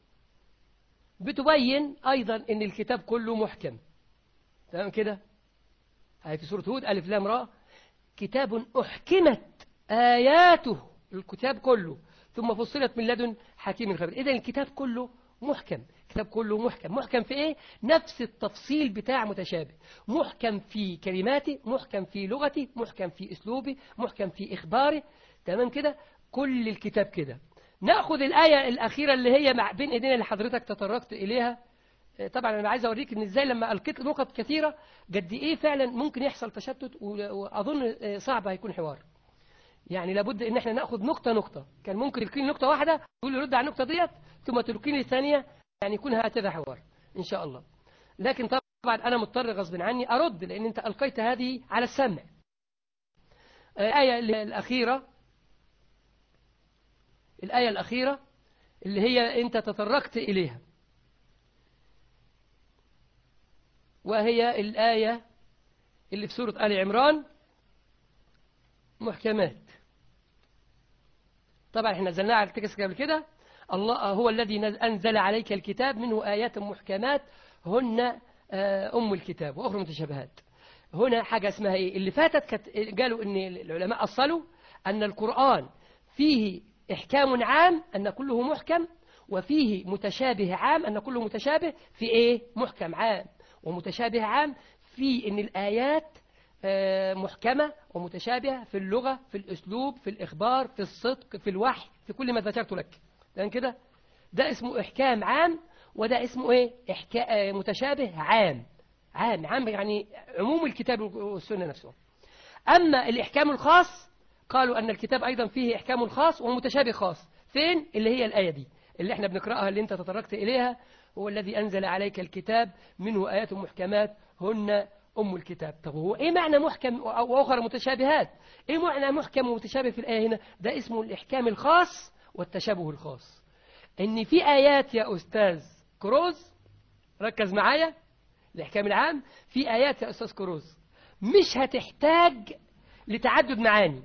بتبين أيضا أن الكتاب كله محكم تمام كده هي في سورة هود ألف لام راء كتاب أحكمت آياته الكتاب كله ثم فصلت من لدن حكيم خبير إذا الكتاب كله محكم الكتاب كله محكم محكم في ايه نفس التفصيل بتاع متشابه محكم في كلماته محكم في لغته محكم في اسلوبه محكم في اخباره تمام كده كل الكتاب كده ناخذ الايه الاخيره اللي هي مع بين ايدينا اللي حضرتك تطرقت اليها طبعا انا عايز اوريك ان ازاي لما القيت نقط كثيره قد ايه فعلا ممكن يحصل تشتت واظن صعب هيكون حوار يعني لابد ان احنا ناخذ نقطه نقطه كان ممكن تلقيني نقطه واحده تقول لي رد على النقطه ديت ثم تلقيني الثانيه يعني يكون هكذا حوار إن شاء الله لكن طبعا أنا مضطر غصب عني أرد لأن أنت ألقيت هذه على السمع الآية الأخيرة الآية الأخيرة اللي هي أنت تطرقت إليها وهي الآية اللي في سورة آل عمران محكمات طبعا احنا نزلناها على التكس قبل كده الله هو الذي نز- أنزل عليك الكتاب منه آيات محكمات هن آه، أم الكتاب وأخرى متشابهات هنا حاجة اسمها إيه اللي فاتت كانت قالوا إن العلماء أصلوا أن القرآن فيه إحكام عام أن كله محكم وفيه متشابه عام أن كله متشابه في إيه محكم عام ومتشابه عام في إن الآيات آه، محكمة ومتشابهة في اللغة في الأسلوب في الإخبار في الصدق في الوحي في كل ما ذكرت لك لأن كده ده اسمه إحكام عام وده اسمه إيه إحكا... آه، متشابه عام عام عام يعني عموم الكتاب والسنة نفسه أما الإحكام الخاص قالوا أن الكتاب أيضا فيه إحكام خاص ومتشابه خاص فين اللي هي الآية دي اللي احنا بنقرأها اللي انت تطرقت إليها هو الذي أنزل عليك الكتاب منه آيات محكمات هن أم الكتاب طب هو إيه معنى محكم وأخرى متشابهات إيه معنى محكم ومتشابه في الآية هنا ده اسمه الإحكام الخاص والتشابه الخاص إن في آيات يا أستاذ كروز ركز معايا الإحكام العام في آيات يا أستاذ كروز مش هتحتاج لتعدد معاني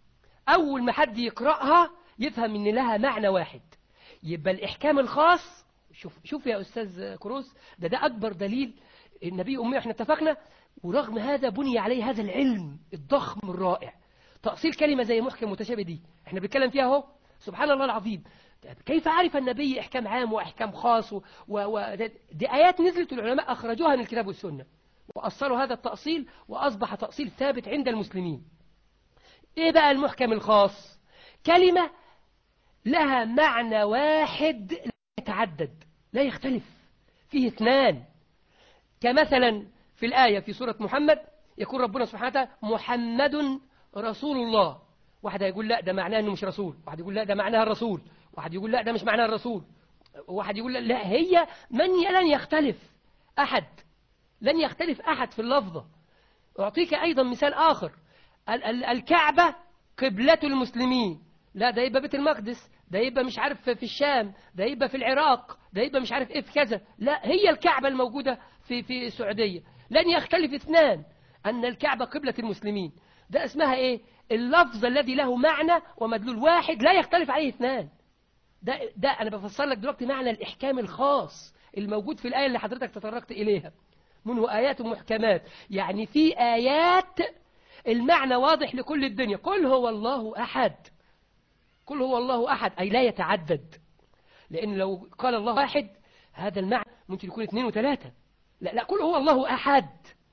أول ما حد يقرأها يفهم إن لها معنى واحد يبقى الإحكام الخاص شوف شوف يا أستاذ كروز ده ده أكبر دليل النبي أمي احنا اتفقنا ورغم هذا بني عليه هذا العلم الضخم الرائع تأصيل كلمة زي محكم متشابه دي احنا بنتكلم فيها اهو سبحان الله العظيم كيف عرف النبي إحكام عام وإحكام خاص و... و... دي آيات نزلت العلماء أخرجوها من الكتاب والسنة وأصلوا هذا التأصيل وأصبح تأصيل ثابت عند المسلمين إيه بقى المحكم الخاص كلمة لها معنى واحد لا يتعدد لا يختلف فيه اثنان كمثلا في الآية في سورة محمد يقول ربنا سبحانه وتعالى محمد رسول الله واحد يقول لا ده معناه انه مش رسول واحد يقول لا ده معناها الرسول واحد يقول لا ده مش معناها الرسول واحد يقول لا, لا هي من لن يختلف أحد لن يختلف أحد في اللفظة أعطيك أيضا مثال آخر ال ال الكعبة قبلة المسلمين لا ده يبقى بيت المقدس ده يبقى مش عارف في الشام ده يبقى في العراق ده يبقى مش عارف ايه في كذا لا هي الكعبة الموجودة في في السعودية لن يختلف اثنان أن الكعبة قبلة المسلمين ده اسمها ايه اللفظ الذي له معنى ومدلول واحد لا يختلف عليه اثنان ده, ده أنا بفسر لك دلوقتي معنى الإحكام الخاص الموجود في الآية اللي حضرتك تطرقت إليها منه آيات محكمات يعني في آيات المعنى واضح لكل الدنيا قل هو الله أحد قل هو الله أحد أي لا يتعدد لأن لو قال الله واحد هذا المعنى ممكن يكون اثنين وثلاثة لا لا قل هو الله أحد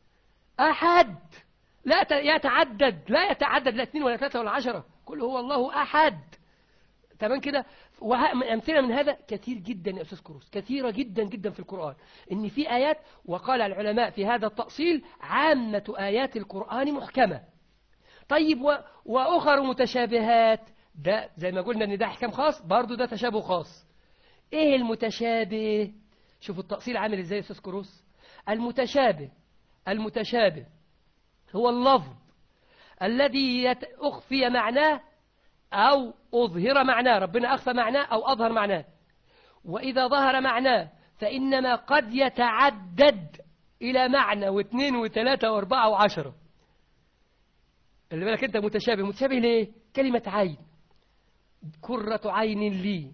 أحد لا يتعدد لا يتعدد لا اثنين ولا ثلاثة ولا عشرة قل هو الله أحد تمام كده أمثلة من هذا كثير جدا يا أستاذ كروس كثيرة جدا جدا في القرآن إن في آيات وقال العلماء في هذا التأصيل عامة آيات القرآن محكمة طيب و... وأخر متشابهات ده زي ما قلنا إن ده أحكام خاص برضو ده تشابه خاص إيه المتشابه شوفوا التأصيل عامل إزاي يا أستاذ كروس المتشابه المتشابه هو اللفظ الذي يت... أخفي معناه أو أظهر معناه ربنا أخفى معناه أو أظهر معناه وإذا ظهر معناه فإنما قد يتعدد إلى معنى واثنين وثلاثة واربعة وعشرة اللي بالك أنت متشابه متشابه ليه كلمة عين كرة عين لي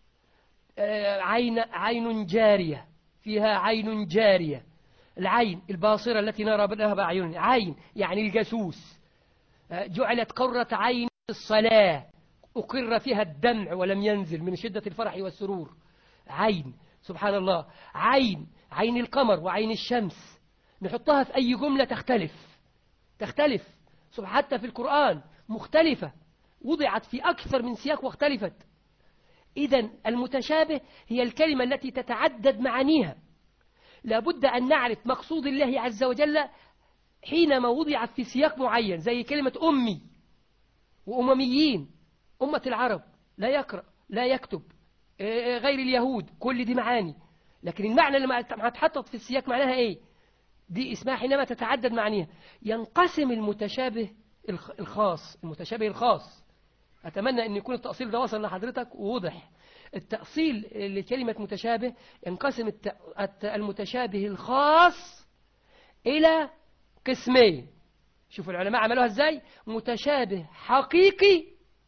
عين عين جارية فيها عين جارية العين الباصرة التي نرى لها بأعين عين يعني الجاسوس جعلت قرة عين الصلاة أقر فيها الدمع ولم ينزل من شدة الفرح والسرور عين سبحان الله عين عين القمر وعين الشمس نحطها في أي جملة تختلف تختلف حتى في القرآن مختلفة وضعت في أكثر من سياق واختلفت إذا المتشابه هي الكلمة التي تتعدد معانيها لابد أن نعرف مقصود الله عز وجل حينما وضعت في سياق معين زي كلمة أمي وأمميين أمة العرب لا يقرأ لا يكتب غير اليهود كل دي معاني لكن المعنى اللي ما اتحطت في السياق معناها ايه دي اسمها حينما تتعدد معانيها ينقسم المتشابه الخاص المتشابه الخاص أتمنى أن يكون التأصيل ده وصل لحضرتك ووضح التأصيل لكلمة متشابه ينقسم المتشابه الخاص إلى قسمين شوف العلماء عملوها ازاي متشابه حقيقي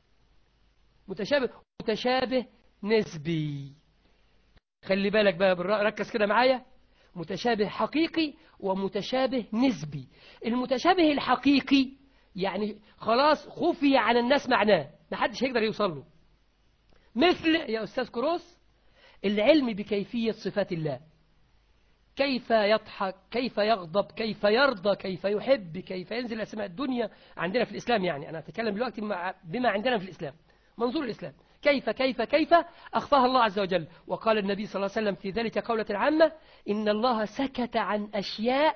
متشابه متشابه نسبي خلي بالك بقى ركز كده معايا متشابه حقيقي ومتشابه نسبي المتشابه الحقيقي يعني خلاص خفي عن الناس معناه ما حدش هيقدر يوصل له مثل يا أستاذ كروس العلم بكيفية صفات الله كيف يضحك كيف يغضب كيف يرضى كيف يحب كيف ينزل أسماء الدنيا عندنا في الإسلام يعني أنا أتكلم دلوقتي بما عندنا في الإسلام منظور الإسلام كيف كيف كيف أخفاها الله عز وجل وقال النبي صلى الله عليه وسلم في ذلك قولة عامة إن الله سكت عن أشياء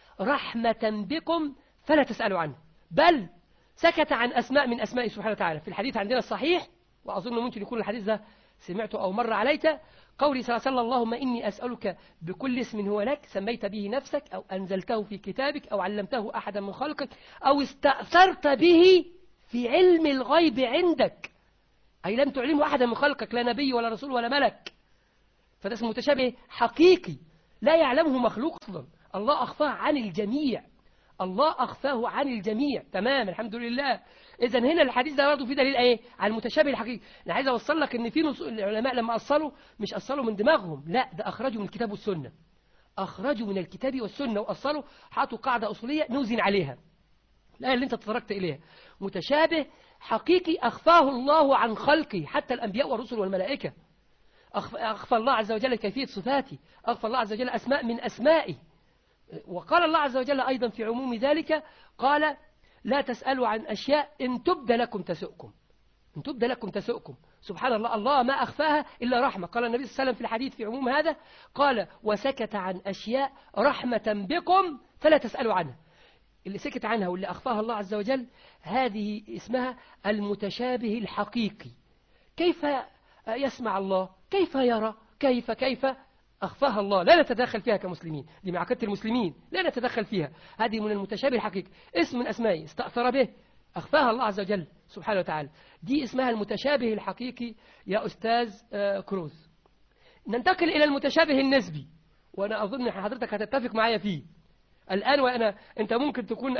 رحمة بكم فلا تسألوا عنه بل سكت عن أسماء من أسماء سبحانه وتعالى في الحديث عندنا الصحيح وأظن ممكن يكون الحديث ده سمعته أو مر عليك قولي صلى الله عليه وسلم اللهم إني أسألك بكل اسم هو لك سميت به نفسك أو أنزلته في كتابك أو علمته أحدا من خلقك أو استأثرت به في علم الغيب عندك أي لم تعلمه أحدا من خلقك لا نبي ولا رسول ولا ملك فده اسمه متشابه حقيقي لا يعلمه مخلوق أصلا الله أخفاه عن الجميع الله أخفاه عن الجميع تمام الحمد لله إذا هنا الحديث ده برضه فيه دليل إيه على المتشابه الحقيقي أنا عايز أوصل لك إن في العلماء لما أصلوا مش أصلوا من دماغهم لا ده أخرجوا من الكتاب والسنة أخرجوا من الكتاب والسنة وأصلوا حطوا قاعدة أصولية نوزن عليها الآية اللي أنت تطرقت إليها متشابه حقيقي أخفاه الله عن خلقه حتى الأنبياء والرسل والملائكة أخفى الله عز وجل كيفية صفاته أخفى الله عز وجل أسماء من أسمائه وقال الله عز وجل أيضا في عموم ذلك قال لا تسألوا عن أشياء إن تبد لكم تسؤكم إن تبد لكم تسؤكم سبحان الله الله ما أخفاها إلا رحمة قال النبي صلى الله عليه وسلم في الحديث في عموم هذا قال وسكت عن أشياء رحمة بكم فلا تسألوا عنها اللي سكت عنها واللي أخفاها الله عز وجل هذه اسمها المتشابه الحقيقي كيف يسمع الله كيف يرى كيف كيف أخفاها الله لا نتدخل فيها كمسلمين دي معقدة المسلمين لا نتدخل فيها هذه من المتشابه الحقيقي اسم من أسمائه استأثر به أخفاها الله عز وجل سبحانه وتعالى دي اسمها المتشابه الحقيقي يا أستاذ كروز ننتقل إلى المتشابه النسبي وأنا أظن حضرتك هتتفق معايا فيه الآن وأنا أنت ممكن تكون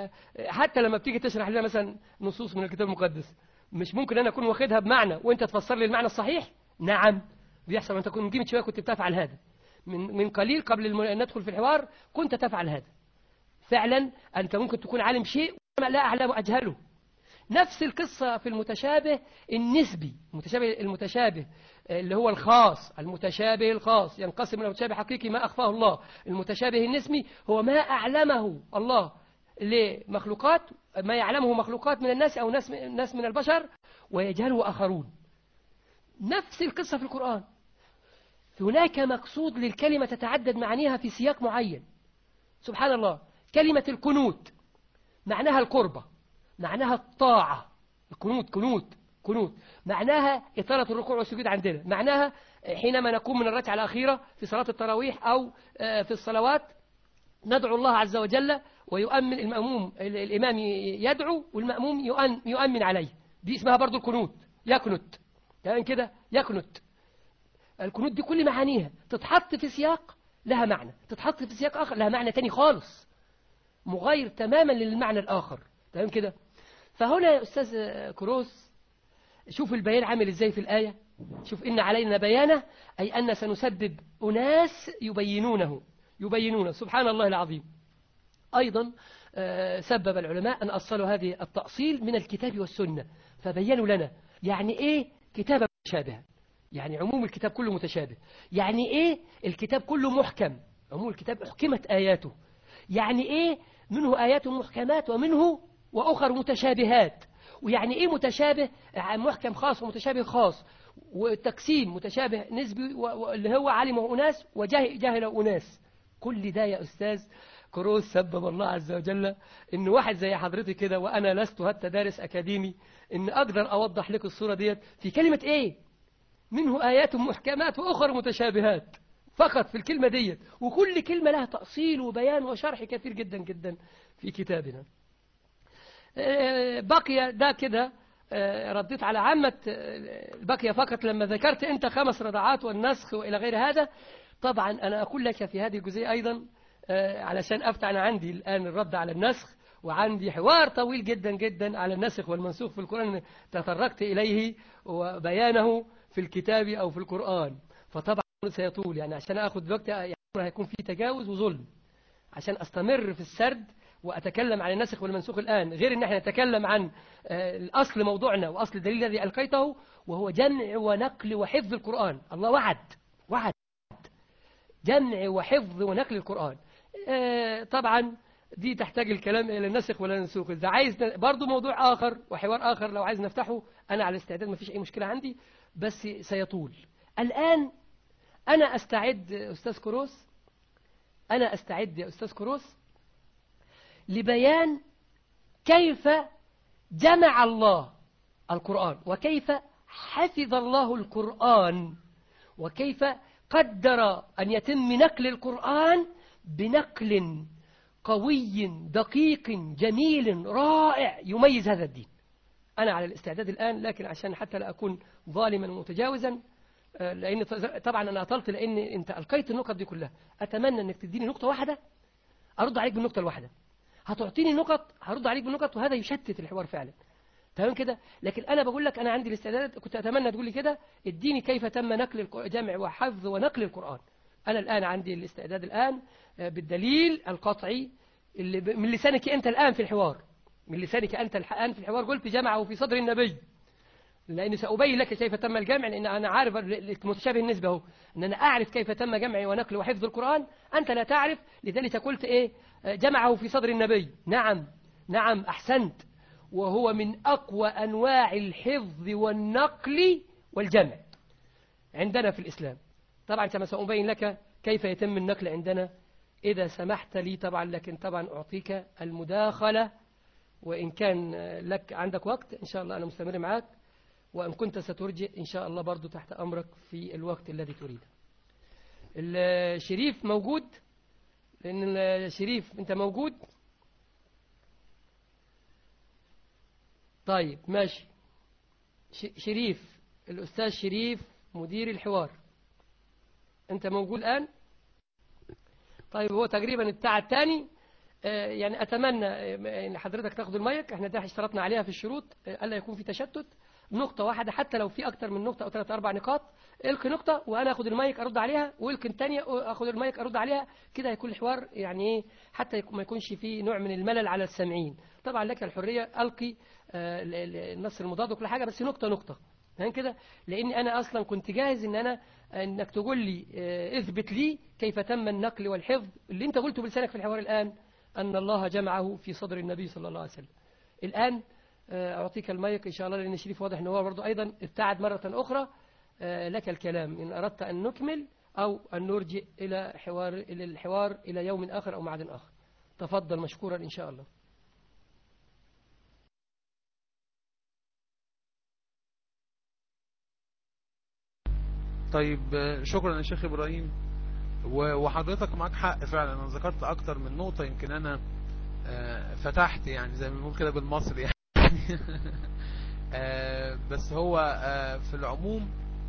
حتى لما بتيجي تشرح لنا مثلا نصوص من الكتاب المقدس مش ممكن أنا أكون واخدها بمعنى وأنت تفسر لي المعنى الصحيح نعم بيحصل وأنت كنت من شوية كنت تفعل هذا من من قليل قبل أن ندخل في الحوار كنت تفعل هذا فعلا أنت ممكن تكون عالم شيء وما لا أعلم أجهله نفس القصة في المتشابه النسبي المتشابه المتشابه اللي هو الخاص المتشابه الخاص ينقسم إلى متشابه حقيقي ما أخفاه الله المتشابه النسبي هو ما أعلمه الله لمخلوقات ما يعلمه مخلوقات من الناس أو ناس ناس من البشر ويجهله آخرون نفس القصة في القرآن هناك مقصود للكلمة تتعدد معانيها في سياق معين سبحان الله كلمة الكنوت معناها القربة معناها الطاعة الكنوت كنوت كنوت معناها إطالة الركوع والسجود عندنا معناها حينما نقوم من الركعة الأخيرة في صلاة التراويح أو في الصلوات ندعو الله عز وجل ويؤمن المأموم الإمام يدعو والمأموم يؤمن عليه دي اسمها برضو الكنوت يكنت يعني كده يكنت الكنوت دي كل معانيها تتحط في سياق لها معنى تتحط في سياق آخر لها معنى تاني خالص مغاير تماما للمعنى الآخر تمام كده فهنا يا أستاذ كروس شوف البيان عامل إزاي في الآية شوف إن علينا بيانه أي أن سنسبب أناس يبينونه يبينونه سبحان الله العظيم أيضا سبب العلماء أن أصلوا هذه التأصيل من الكتاب والسنة فبينوا لنا يعني إيه كتابة متشابهة يعني عموم الكتاب كله متشابه يعني إيه الكتاب كله محكم عموم الكتاب أحكمت آياته يعني إيه منه آيات محكمات ومنه وأخر متشابهات ويعني إيه متشابه محكم خاص ومتشابه خاص وتقسيم متشابه نسبي اللي هو علمه أناس وجاهل أناس كل ده يا أستاذ كروز سبب الله عز وجل إن واحد زي حضرتك كده وأنا لست حتى دارس أكاديمي إن أقدر أوضح لك الصورة ديت في كلمة إيه منه آيات محكمات وأخر متشابهات فقط في الكلمة ديت وكل كلمة لها تأصيل وبيان وشرح كثير جدا جدا في كتابنا بقي ده كده رديت على عامة بقي فقط لما ذكرت أنت خمس رضعات والنسخ وإلى غير هذا طبعا أنا أقول لك في هذه الجزئية أيضا آه، علشان أفتح أنا عندي الآن الرد على النسخ وعندي حوار طويل جدا جدا على النسخ والمنسوخ في القرآن تطرقت إليه وبيانه في الكتاب أو في القرآن فطبعا سيطول يعني عشان أخذ وقت يعني هيكون في تجاوز وظلم عشان أستمر في السرد وأتكلم عن النسخ والمنسوخ الآن غير أن احنا نتكلم عن آه، الأصل موضوعنا وأصل الدليل الذي ألقيته وهو جمع ونقل وحفظ القرآن الله وعد وعد جمع وحفظ ونقل القرآن آه، طبعا دي تحتاج الكلام إلى النسخ ولا نسوخ إذا عايز برضو موضوع آخر وحوار آخر لو عايز نفتحه أنا على استعداد ما فيش أي مشكلة عندي بس سيطول الآن أنا أستعد أستاذ كروس أنا أستعد يا أستاذ كروس لبيان كيف جمع الله القرآن وكيف حفظ الله القرآن وكيف قدر أن يتم نقل القرآن بنقل قوي دقيق جميل رائع يميز هذا الدين أنا على الاستعداد الآن لكن عشان حتى لا أكون ظالما متجاوزا آه، لأن طبعا أنا أطلت لأن أنت ألقيت النقط دي كلها أتمنى أنك تديني نقطة واحدة أرد عليك بالنقطة الواحدة هتعطيني نقط هرد عليك بالنقط وهذا يشتت الحوار فعلا تمام كده لكن أنا بقول لك أنا عندي الاستعداد كنت أتمنى تقول لي كده اديني كيف تم نقل جمع وحفظ ونقل القرآن أنا الآن عندي الاستعداد الآن آه، بالدليل القطعي اللي من لسانك أنت الآن في الحوار من لسانك أنت الآن في الحوار قلت جمعه في صدر النبي لأني سأبين لك كيف تم الجمع لأن أنا عارف متشابه النسبة هو أن أنا أعرف كيف تم جمع ونقل وحفظ القرآن أنت لا تعرف لذلك قلت إيه جمعه في صدر النبي نعم نعم أحسنت وهو من أقوى أنواع الحفظ والنقل والجمع عندنا في الإسلام طبعا كما سأبين لك كيف يتم النقل عندنا إذا سمحت لي طبعا لكن طبعا أعطيك المداخلة وإن كان لك عندك وقت إن شاء الله أنا مستمر معك وإن كنت سترجع إن شاء الله برضو تحت أمرك في الوقت الذي تريده الشريف موجود لأن الشريف أنت موجود طيب ماشي شريف الأستاذ شريف مدير الحوار أنت موجود الآن طيب هو تقريبا البتاع الثاني آه، يعني أتمنى آه، أن حضرتك تاخد المايك احنا ده اشترطنا عليها في الشروط آه، ألا يكون في تشتت نقطة واحدة حتى لو في أكتر من نقطة أو ثلاث أربع نقاط القي نقطة وأنا أخذ المايك أرد عليها والقي الثانية أخذ المايك أرد عليها كده هيكون الحوار يعني إيه حتى ما يكونش فيه نوع من الملل على السامعين طبعا لك الحرية ألقي النص المضاد وكل حاجة بس نقطة نقطة فاهم كده لأني أنا أصلا كنت جاهز إن أنا أنك تقول لي اثبت لي كيف تم النقل والحفظ اللي أنت قلته بلسانك في الحوار الآن أن الله جمعه في صدر النبي صلى الله عليه وسلم الآن آه، أعطيك المايك إن شاء الله لأن شريف واضح أنه برضو أيضا ابتعد مرة أخرى آه، لك الكلام إن أردت أن نكمل أو أن نرجع إلى حوار إلى الحوار إلى يوم آخر أو معد آخر تفضل مشكورا إن شاء الله طيب شكرا يا شيخ إبراهيم وحضرتك معاك حق فعلا أنا ذكرت أكتر من نقطة يمكن أنا آه، فتحت يعني زي ما بنقول كده بالمصري يعني آه، بس هو آه، في العموم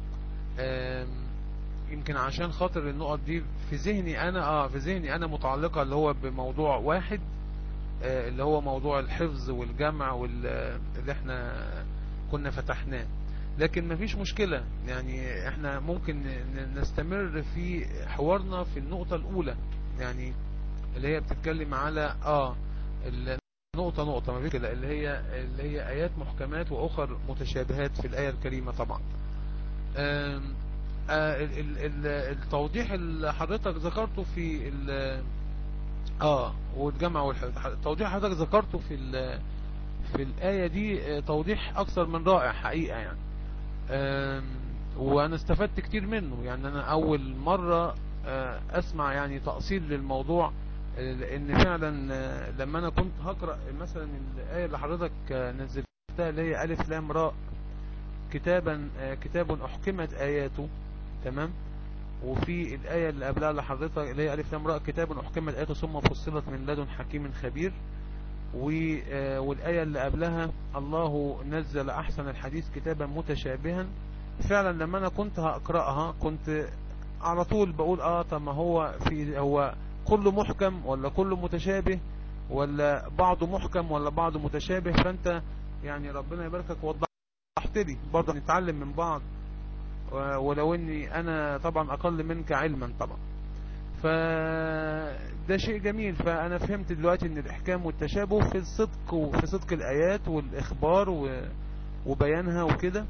يمكن عشان خاطر النقط دي في ذهني انا اه في ذهني انا متعلقة اللي هو بموضوع واحد آه، اللي هو موضوع الحفظ والجمع واللي احنا كنا فتحناه لكن مفيش مشكلة يعني احنا ممكن نستمر في حوارنا في النقطة الاولى يعني اللي هي بتتكلم على اه نقطة نقطة ما مشكلة اللي هي اللي هي آيات محكمات وأخر متشابهات في الآية الكريمة طبعا آه، التوضيح اللي حضرتك ذكرته في اه والجمع والحفظ التوضيح حضرتك ذكرته في في الآية دي آه، توضيح أكثر من رائع حقيقة يعني وأنا استفدت كتير منه يعني أنا أول مرة آه، أسمع يعني تأصيل للموضوع لان فعلا لما انا كنت هقرأ مثلا الآية اللي حضرتك نزلتها اللي هي ألف لام راء كتابا كتاب أحكمت آياته تمام وفي الآية اللي قبلها اللي حضرتك اللي هي ألف لام راء كتاب أحكمت آياته ثم فصلت من لدن حكيم خبير والآية اللي قبلها الله نزل أحسن الحديث كتابا متشابها فعلا لما أنا كنت هقرأها كنت على طول بقول اه طب ما هو في هو كله محكم ولا كله متشابه ولا بعضه محكم ولا بعضه متشابه فانت يعني ربنا يباركك وضحت لي برضه نتعلم من بعض ولو اني انا طبعا اقل منك علما طبعا فده شيء جميل فانا فهمت دلوقتي ان الاحكام والتشابه في الصدق وفي صدق الايات والاخبار وبيانها وكده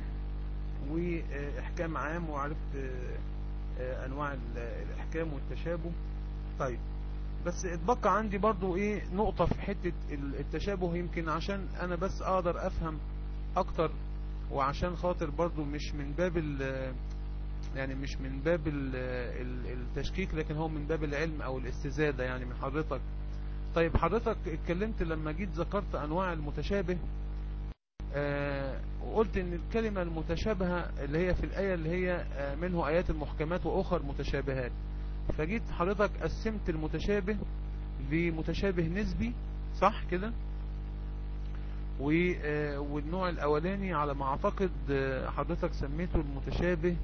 واحكام عام وعرفت انواع الاحكام والتشابه طيب بس اتبقى عندي برضو ايه نقطة في حتة التشابه يمكن عشان انا بس اقدر افهم اكتر وعشان خاطر برضو مش من باب يعني مش من باب التشكيك لكن هو من باب العلم او الاستزادة يعني من حضرتك طيب حضرتك اتكلمت لما جيت ذكرت انواع المتشابه آه وقلت ان الكلمة المتشابهة اللي هي في الآية اللي هي آه منه آيات المحكمات وأخر متشابهات فجيت حضرتك قسمت المتشابه لمتشابه نسبي صح كده والنوع الاولاني على ما اعتقد حضرتك سميته المتشابه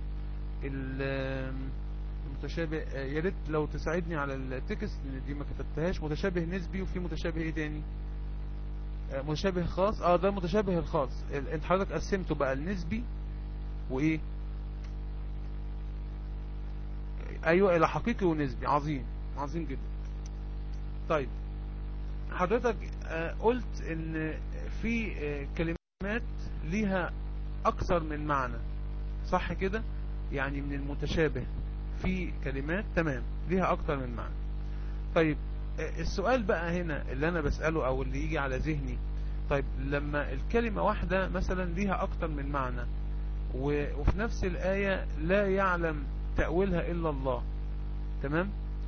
المتشابه يا ريت لو تساعدني على التكست دي ما كتبتهاش متشابه نسبي وفي متشابه ايه تاني متشابه خاص اه ده المتشابه الخاص انت حضرتك قسمته بقى النسبي وايه ايوه الى حقيقي ونسبي عظيم عظيم جدا طيب حضرتك قلت ان في كلمات ليها اكثر من معنى صح كده يعني من المتشابه في كلمات تمام ليها اكثر من معنى طيب السؤال بقى هنا اللي انا بسأله او اللي يجي على ذهني طيب لما الكلمة واحدة مثلا ليها اكثر من معنى وفي نفس الآية لا يعلم تأويلها إلا الله تمام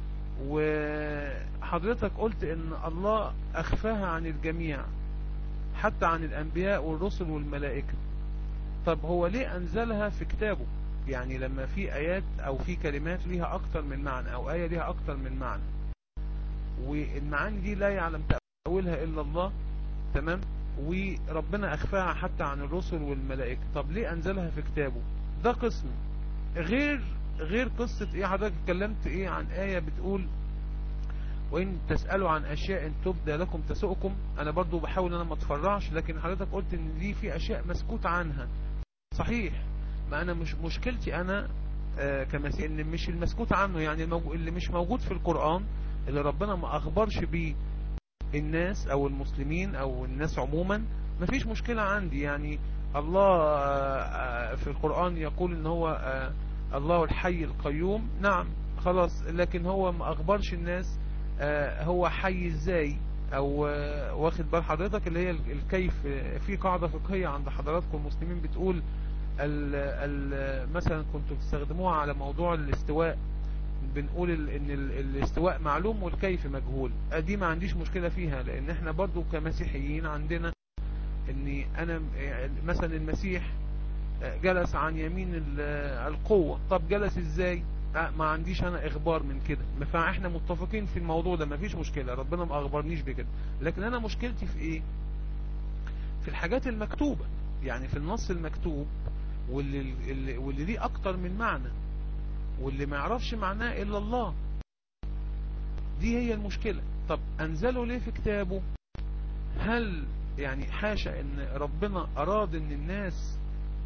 وحضرتك قلت ان الله اخفاها عن الجميع حتى عن الانبياء والرسل والملائكة طب هو ليه انزلها في كتابه يعني لما في ايات او في كلمات ليها اكتر من معنى او اية ليها اكتر من معنى والمعاني دي لا يعلم تأويلها الا الله تمام وربنا اخفاها حتى عن الرسل والملائكة طب ليه انزلها في كتابه ده قسم غير غير قصة ايه حضرتك اتكلمت ايه عن آية بتقول وإن تسألوا عن أشياء تبدى لكم تسؤكم أنا برضو بحاول أنا ما اتفرعش لكن حضرتك قلت إن دي في أشياء مسكوت عنها صحيح ما أنا مش مشكلتي أنا آه كمسيح إن مش المسكوت عنه يعني اللي مش موجود في القرآن اللي ربنا ما أخبرش بيه الناس أو المسلمين أو الناس عموما مفيش مشكلة عندي يعني الله آه آه في القرآن يقول إن هو الله الحي القيوم نعم خلاص لكن هو ما اخبرش الناس آه هو حي ازاي او آه واخد بال حضرتك اللي هي الكيف في قاعدة فقهية عند حضراتكم المسلمين بتقول ال ال مثلا كنتوا بتستخدموها على موضوع الاستواء بنقول ال ان ال الاستواء معلوم والكيف مجهول دي ما عنديش مشكلة فيها لان احنا برضو كمسيحيين عندنا ان انا مثلا المسيح جلس عن يمين القوة طب جلس ازاي ما عنديش انا اخبار من كده فاحنا متفقين في الموضوع ده ما فيش مشكلة ربنا ما اخبرنيش بكده لكن انا مشكلتي في ايه في الحاجات المكتوبة يعني في النص المكتوب واللي, واللي ليه اكتر من معنى واللي ما يعرفش معناه الا الله دي هي المشكلة طب انزله ليه في كتابه هل يعني حاشا ان ربنا اراد ان الناس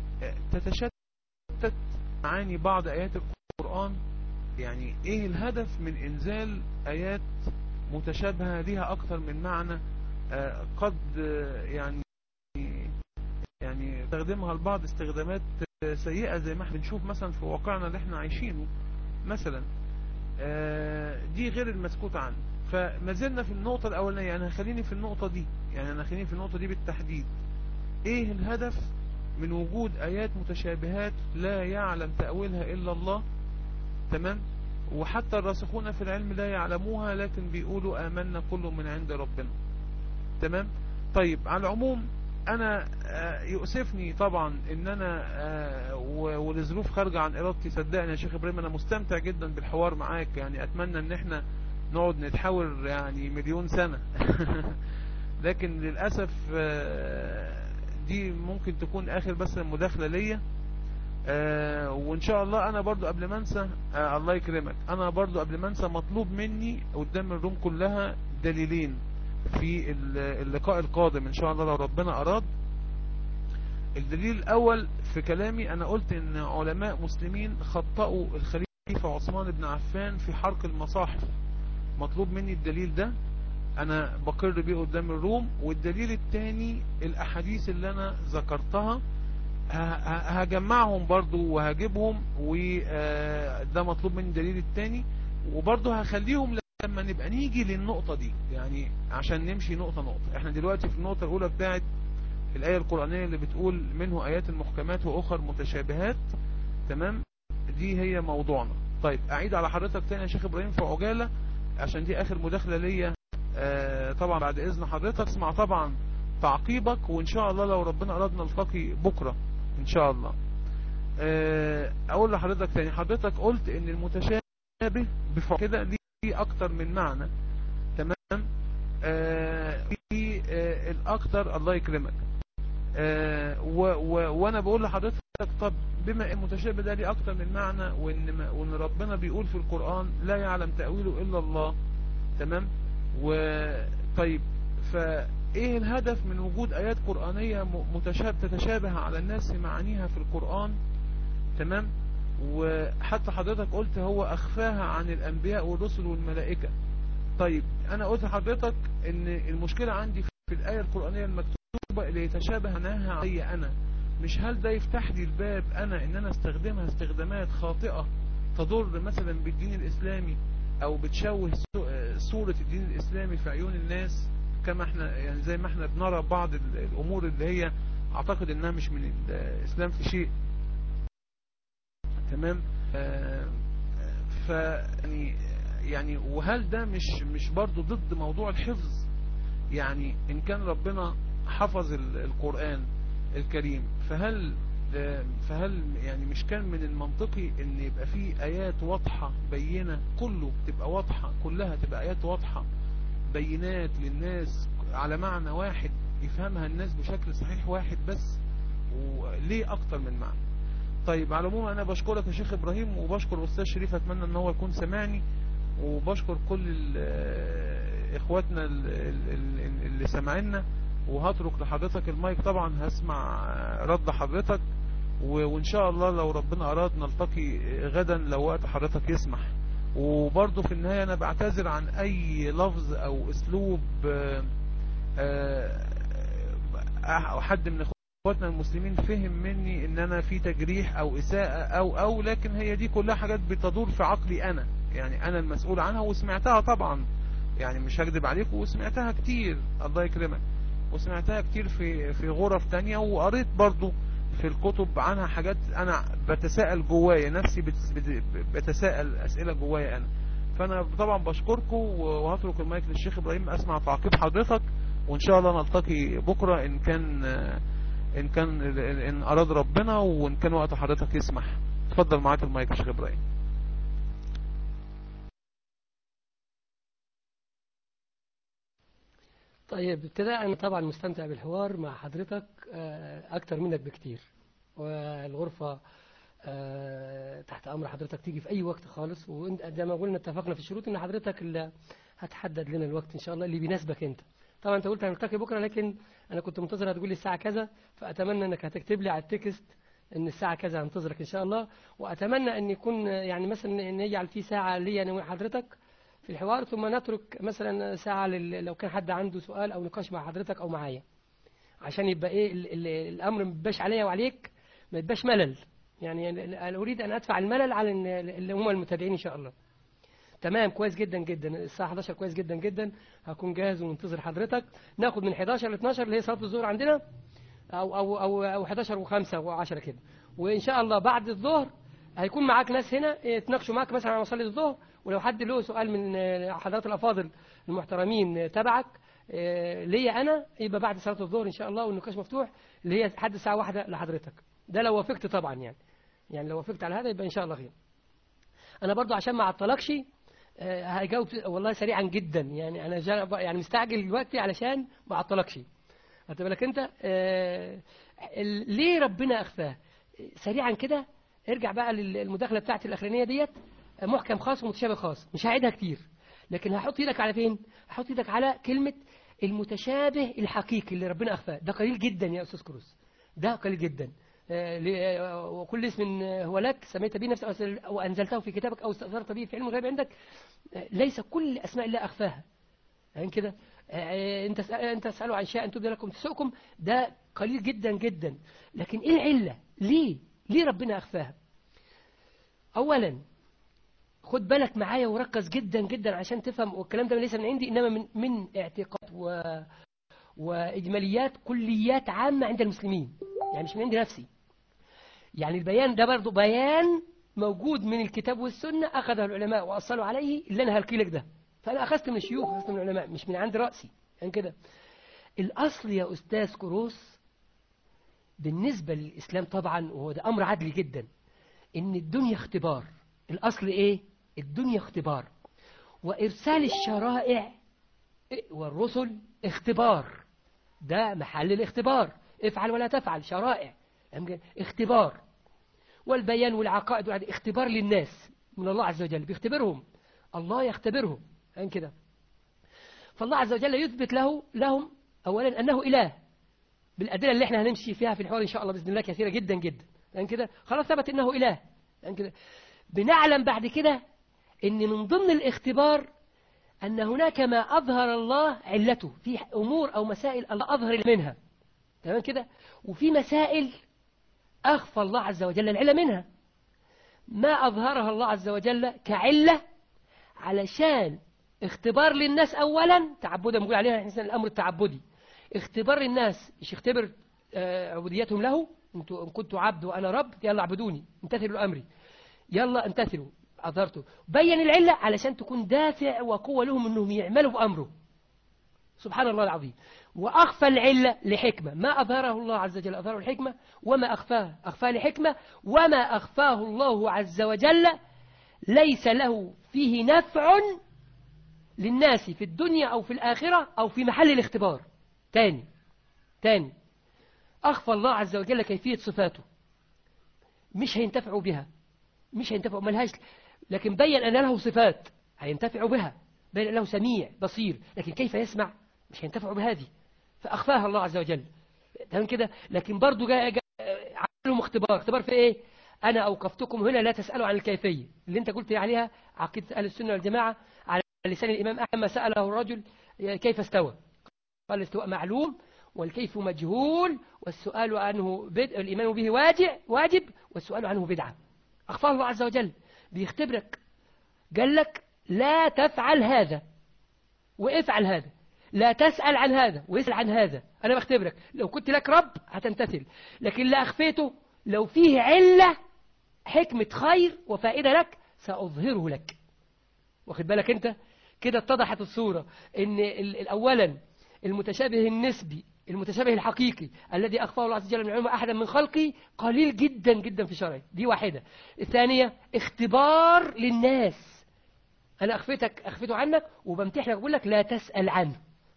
تتشتت معاني بعض آيات القرآن يعني ايه الهدف من انزال آيات متشابهة ليها اكثر من معنى قد يعني يعني استخدمها البعض استخدامات سيئة زي ما احنا بنشوف مثلا في واقعنا اللي احنا عايشينه مثلا دي غير المسكوت عنه فما زلنا في النقطة الاولانية انا خليني في النقطة دي يعني انا خليني في النقطة دي بالتحديد ايه الهدف من وجود آيات متشابهات لا يعلم تأويلها إلا الله تمام وحتى الراسخون في العلم لا يعلموها لكن بيقولوا آمنا كل من عند ربنا تمام طيب على العموم أنا يؤسفني طبعا إن أنا والظروف خارجة عن إرادتي صدقني يا شيخ إبراهيم أنا مستمتع جدا بالحوار معاك يعني أتمنى إن إحنا نقعد نتحاور يعني مليون سنة لكن للأسف دي ممكن تكون اخر بس مداخلة ليا آه وان شاء الله انا برضو قبل ما انسى آه الله يكرمك انا برضو قبل ما انسى مطلوب مني قدام الروم كلها دليلين في اللقاء القادم ان شاء الله لو ربنا اراد الدليل الاول في كلامي انا قلت ان علماء مسلمين خطأوا الخليفة عثمان بن عفان في حرق المصاحف مطلوب مني الدليل ده انا بقر بيه قدام الروم والدليل الثاني الاحاديث اللي انا ذكرتها هجمعهم برضو وهجيبهم وده مطلوب مني الدليل الثاني وبرضو هخليهم لما نبقى نيجي للنقطة دي يعني عشان نمشي نقطة نقطة احنا دلوقتي في النقطة الاولى بتاعت الآية القرآنية اللي بتقول منه آيات المحكمات وأخر متشابهات تمام دي هي موضوعنا طيب أعيد على حضرتك تاني يا شيخ إبراهيم في عجالة عشان دي آخر مداخلة ليا آه طبعا بعد إذن حضرتك اسمع طبعا تعقيبك وإن شاء الله لو ربنا أراد نلتقي بكرة إن شاء الله آه أقول لحضرتك تاني حضرتك قلت إن المتشابه بفعل كده ليه أكتر من معنى تمام آه في آه الأكتر الله يكرمك آه و و وانا بقول لحضرتك طب بما ان المتشابه ده ليه اكتر من معنى وان وان ربنا بيقول في القرآن لا يعلم تأويله الا الله تمام وطيب فايه الهدف من وجود ايات قرآنية متشابه تتشابه على الناس في معانيها في القرآن تمام وحتى حضرتك قلت هو اخفاها عن الانبياء والرسل والملائكة طيب انا قلت لحضرتك ان المشكلة عندي في الاية القرآنية المكتوبة اللي يتشابه عنها علي انا مش هل ده يفتح لي الباب انا ان انا استخدمها استخدامات خاطئة تضر مثلا بالدين الاسلامي او بتشوه صورة الدين الاسلامي في عيون الناس كما احنا يعني زي ما احنا بنرى بعض الامور اللي هي اعتقد انها مش من الاسلام في شيء تمام آه ف يعني يعني وهل ده مش مش برضه ضد موضوع الحفظ يعني ان كان ربنا حفظ القرآن الكريم فهل فهل يعني مش كان من المنطقي ان يبقى فيه ايات واضحة بينة كله تبقى واضحة كلها تبقى ايات واضحة بينات للناس على معنى واحد يفهمها الناس بشكل صحيح واحد بس وليه اكتر من معنى طيب على العموم انا بشكرك يا شيخ ابراهيم وبشكر الاستاذ شريف اتمنى ان هو يكون سمعني وبشكر كل اخواتنا اللي سمعنا وهترك لحضرتك المايك طبعا هسمع رد حضرتك وان شاء الله لو ربنا اراد نلتقي غدا لو وقت حضرتك يسمح وبرضه في النهاية انا بعتذر عن اي لفظ او اسلوب او حد من اخواتنا المسلمين فهم مني ان انا في تجريح او اساءة او او لكن هي دي كلها حاجات بتدور في عقلي انا يعني انا المسؤول عنها وسمعتها طبعا يعني مش هكذب عليكم وسمعتها كتير الله يكرمك وسمعتها كتير في في غرف تانية وقريت برضو في الكتب عنها حاجات انا بتساءل جوايا نفسي بتساءل اسئلة جوايا انا فانا طبعا بشكركم وهترك المايك للشيخ ابراهيم اسمع تعقيب حضرتك وان شاء الله نلتقي بكرة ان كان ان كان ان اراد ربنا وان كان وقت حضرتك يسمح اتفضل معاك المايك يا شيخ ابراهيم طيب ابتداء أنا طبعا مستمتع بالحوار مع حضرتك أكتر منك بكتير والغرفة تحت أمر حضرتك تيجي في أي وقت خالص وزي ما قلنا اتفقنا في الشروط إن حضرتك اللي هتحدد لنا الوقت إن شاء الله اللي بيناسبك أنت طبعا أنت قلت هنلتقي بكرة لكن أنا كنت منتظر هتقول لي الساعة كذا فأتمنى أنك هتكتب لي على التكست ان الساعة كذا هنتظرك ان شاء الله واتمنى ان يكون يعني مثلا نجعل في ساعة لي انا وحضرتك في الحوار ثم نترك مثلا ساعة لو كان حد عنده سؤال أو نقاش مع حضرتك أو معايا عشان يبقى إيه ال ال الأمر ما يبقاش عليا وعليك ما يبقاش ملل يعني أنا أريد أن أدفع الملل على اللي هم المتابعين إن شاء الله تمام كويس جدا جدا الساعة 11 كويس جدا جدا هكون جاهز ومنتظر حضرتك ناخد من 11 ل 12 اللي هي صلاة الظهر عندنا أو أو أو, أو 11 و5 و10 كده وإن شاء الله بعد الظهر هيكون معاك ناس هنا يتناقشوا معاك مثلا على مصلي الظهر ولو حد له سؤال من حضرات الأفاضل المحترمين تبعك ليا أنا يبقى بعد صلاة الظهر إن شاء الله والنقاش مفتوح اللي هي لحد الساعة واحدة لحضرتك ده لو وافقت طبعا يعني يعني لو وافقت على هذا يبقى إن شاء الله خير أنا برضو عشان ما أعطلكش هجاوب والله سريعا جدا يعني أنا يعني مستعجل دلوقتي علشان ما أعطلكش هتبقى لك أنت ليه ربنا أخفاه سريعا كده ارجع بقى للمداخلة بتاعتي الأخرانية ديت محكم خاص ومتشابه خاص مش هعيدها كتير لكن هحط ايدك على فين هحط ايدك على كلمة المتشابه الحقيقي اللي ربنا أخفاه ده قليل جدا يا أستاذ كروس ده قليل جدا آه، ل- آه، وكل اسم هو لك سميت به نفسك أو- أو أنزلته في كتابك أو استأثرت به في علم الغيب عندك آه، ليس كل أسماء الله أخفاها يعني كده آه، انت تسأل- انت تسالوا عن شيء ان تبدى لكم تسؤكم ده قليل جدا جدا لكن ايه العله ليه ليه ربنا اخفاها اولا خد بالك معايا وركز جدا جدا عشان تفهم والكلام ده ليس من عندي انما من من اعتقاد و واجماليات كليات عامه عند المسلمين يعني مش من عندي نفسي يعني البيان ده برضه بيان موجود من الكتاب والسنه اخذه العلماء واصلوا عليه اللي انا هلقي لك ده فانا اخذت من الشيوخ اخذت من العلماء مش من عند راسي يعني كده الاصل يا استاذ كروس بالنسبه للاسلام طبعا وهو ده امر عدلي جدا ان الدنيا اختبار الاصل ايه الدنيا اختبار وارسال الشرائع والرسل اختبار ده محل الاختبار افعل ولا تفعل شرائع يعني اختبار والبيان والعقائد والعد- اختبار للناس من الله عز وجل بيختبرهم الله يختبرهم يعني كده فالله عز وجل يثبت له لهم أولا أنه إله بالأدلة اللي احنا هنمشي فيها في الحوار إن شاء الله بإذن الله كثيرة جدا جدا يعني كده خلاص ثبت أنه إله يعني كده بنعلم بعد كده أن من ضمن الاختبار أن هناك ما أظهر الله علته في أمور أو مسائل الله أظهر منها تمام كده وفي مسائل أخفى الله عز وجل العلة منها ما أظهرها الله عز وجل كعلة علشان اختبار للناس أولا تعبدا بنقول عليها احنا الأمر التعبدي اختبار للناس مش اختبر آه، عبوديتهم له انتوا ان كنتوا عبد وانا رب يلا اعبدوني امتثلوا امري يلا امتثلوا اظهرته بين العله علشان تكون دافع وقوه لهم انهم يعملوا بامره سبحان الله العظيم واخفى العله لحكمه ما اظهره الله عز وجل اظهره الحكمه وما اخفاه اخفاه لحكمه وما اخفاه الله عز وجل ليس له فيه نفع للناس في الدنيا أو في الآخرة أو في محل الاختبار تاني تاني أخفى الله عز وجل كيفية صفاته مش هينتفعوا بها مش هينتفعوا ملهاش لكن بين أن له صفات هينتفعوا بها بين أنه سميع بصير لكن كيف يسمع مش هينتفعوا بهذه فأخفاها الله عز وجل تمام كده لكن برضو جاء جاء عملهم اختبار اختبار في ايه أنا أوقفتكم هنا لا تسألوا عن الكيفية اللي أنت قلت عليها عقيدة أهل السنة والجماعة على لسان الإمام أحمد ما سأله الرجل كيف استوى قال الاستواء معلوم والكيف مجهول والسؤال عنه بدء الإيمان به واجب واجب والسؤال عنه بدعة أخفاه الله عز وجل بيختبرك قال لك لا تفعل هذا وافعل هذا لا تسأل عن هذا واسأل عن هذا أنا بختبرك لو كنت لك رب هتمتثل لكن لا أخفيته لو فيه علة حكمة خير وفائدة لك سأظهره لك واخد بالك أنت كده اتضحت الصورة ان اولا المتشابه النسبي المتشابه الحقيقي الذي أخفاه الله عز وجل من علم أحدا من خلقه قليل جدا جدا في شرعه دي واحدة الثانية اختبار للناس أنا أخفتك أخفته عنك وبمتحنك بقول لك لا تسأل عنه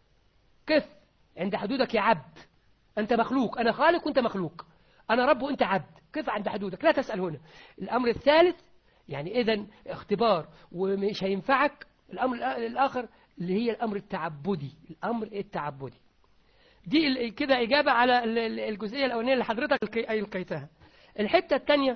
كيف عند حدودك يا عبد أنت مخلوق أنا خالق وأنت مخلوق أنا رب وأنت عبد كيف عند حدودك لا تسأل هنا الأمر الثالث يعني إذا اختبار ومش هينفعك الأمر الآخر اللي هي الأمر التعبدي الأمر التعبدي دي كده إجابة على الجزئية الأولانية اللي حضرتك ألقيتها الحتة الثانية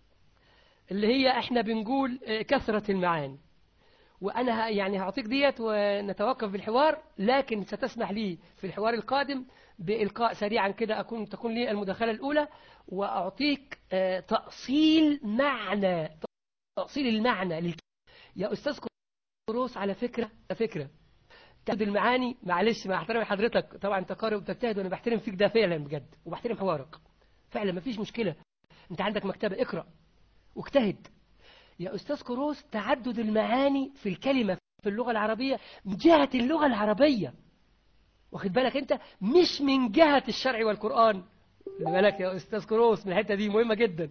اللي هي احنا بنقول كثرة المعاني وأنا يعني هعطيك ديت ونتوقف بالحوار لكن ستسمح لي في الحوار القادم بإلقاء سريعا كده أكون تكون لي المداخلة الأولى وأعطيك تأصيل معنى تأصيل المعنى للك... يا أستاذ كروس على فكرة على فكرة تاخد المعاني معلش مع احترامي حضرتك طبعا انت قارئ وبتجتهد وانا بحترم فيك ده فعلا بجد وبحترم حوارك فعلا ما فيش مشكلة انت عندك مكتبة اقرأ واجتهد يا أستاذ كروس تعدد المعاني في الكلمة في اللغة العربية من جهة اللغة العربية واخد بالك انت مش من جهة الشرع والقرآن خلي بالك يا أستاذ كروس من الحتة دي مهمة جدا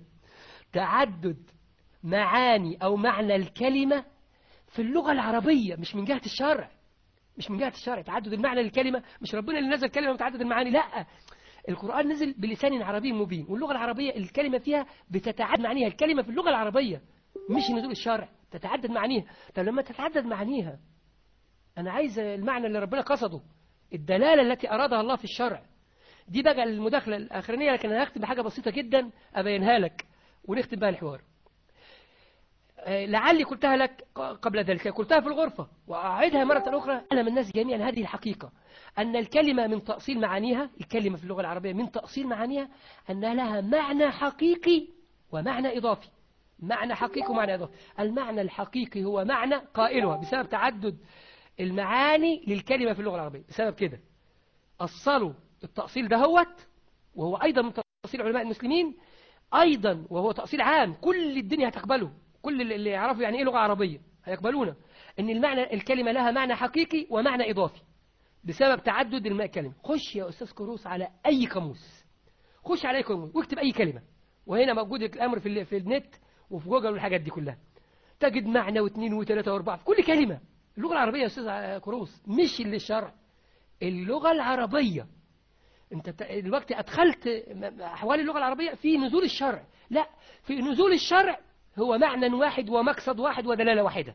تعدد معاني أو معنى الكلمة في اللغة العربية مش من جهة الشرع مش من جهة الشرع تعدد المعنى للكلمة مش ربنا اللي نزل كلمة متعدد المعاني لا القرآن نزل بلسان عربي مبين واللغة العربية الكلمة فيها بتتعدد معانيها الكلمة في اللغة العربية مش نزول الشرع تتعدد معانيها طب لما تتعدد معانيها أنا عايز المعنى اللي ربنا قصده الدلالة التي أرادها الله في الشرع دي بقى المداخلة الأخرانية لكن أنا هختم بحاجة بسيطة جدا أبينها لك ونختم بها الحوار آه، لعلي قلتها لك قبل ذلك قلتها في الغرفة وأعيدها مرة أخرى أعلم الناس جميعا هذه الحقيقة أن الكلمة من تأصيل معانيها الكلمة في اللغة العربية من تأصيل معانيها أن لها معنى حقيقي ومعنى إضافي معنى حقيقي ومعنى إضافي المعنى الحقيقي هو معنى قائلها بسبب تعدد المعاني للكلمة في اللغة العربية بسبب كده أصلوا التأصيل دهوت وهو أيضا من تأصيل علماء المسلمين أيضا وهو تأصيل عام كل الدنيا هتقبله كل اللي يعرفوا يعني إيه لغة عربية هيقبلونه أن المعنى الكلمة لها معنى حقيقي ومعنى إضافي بسبب تعدد الماء كلمة خش يا أستاذ كروس على أي قاموس خش على أي قاموس واكتب أي كلمة وهنا موجود الأمر في, ال- في النت وفي جوجل والحاجات دي كلها تجد معنى واثنين وثلاثة واربعة في كل كلمة اللغة العربية يا أستاذ كروس مش اللي الشرع اللغة العربية انت بت- دلوقتي ادخلت م- احوال اللغة العربية في نزول الشرع لا في نزول الشرع هو معنى واحد ومقصد واحد ودلالة واحدة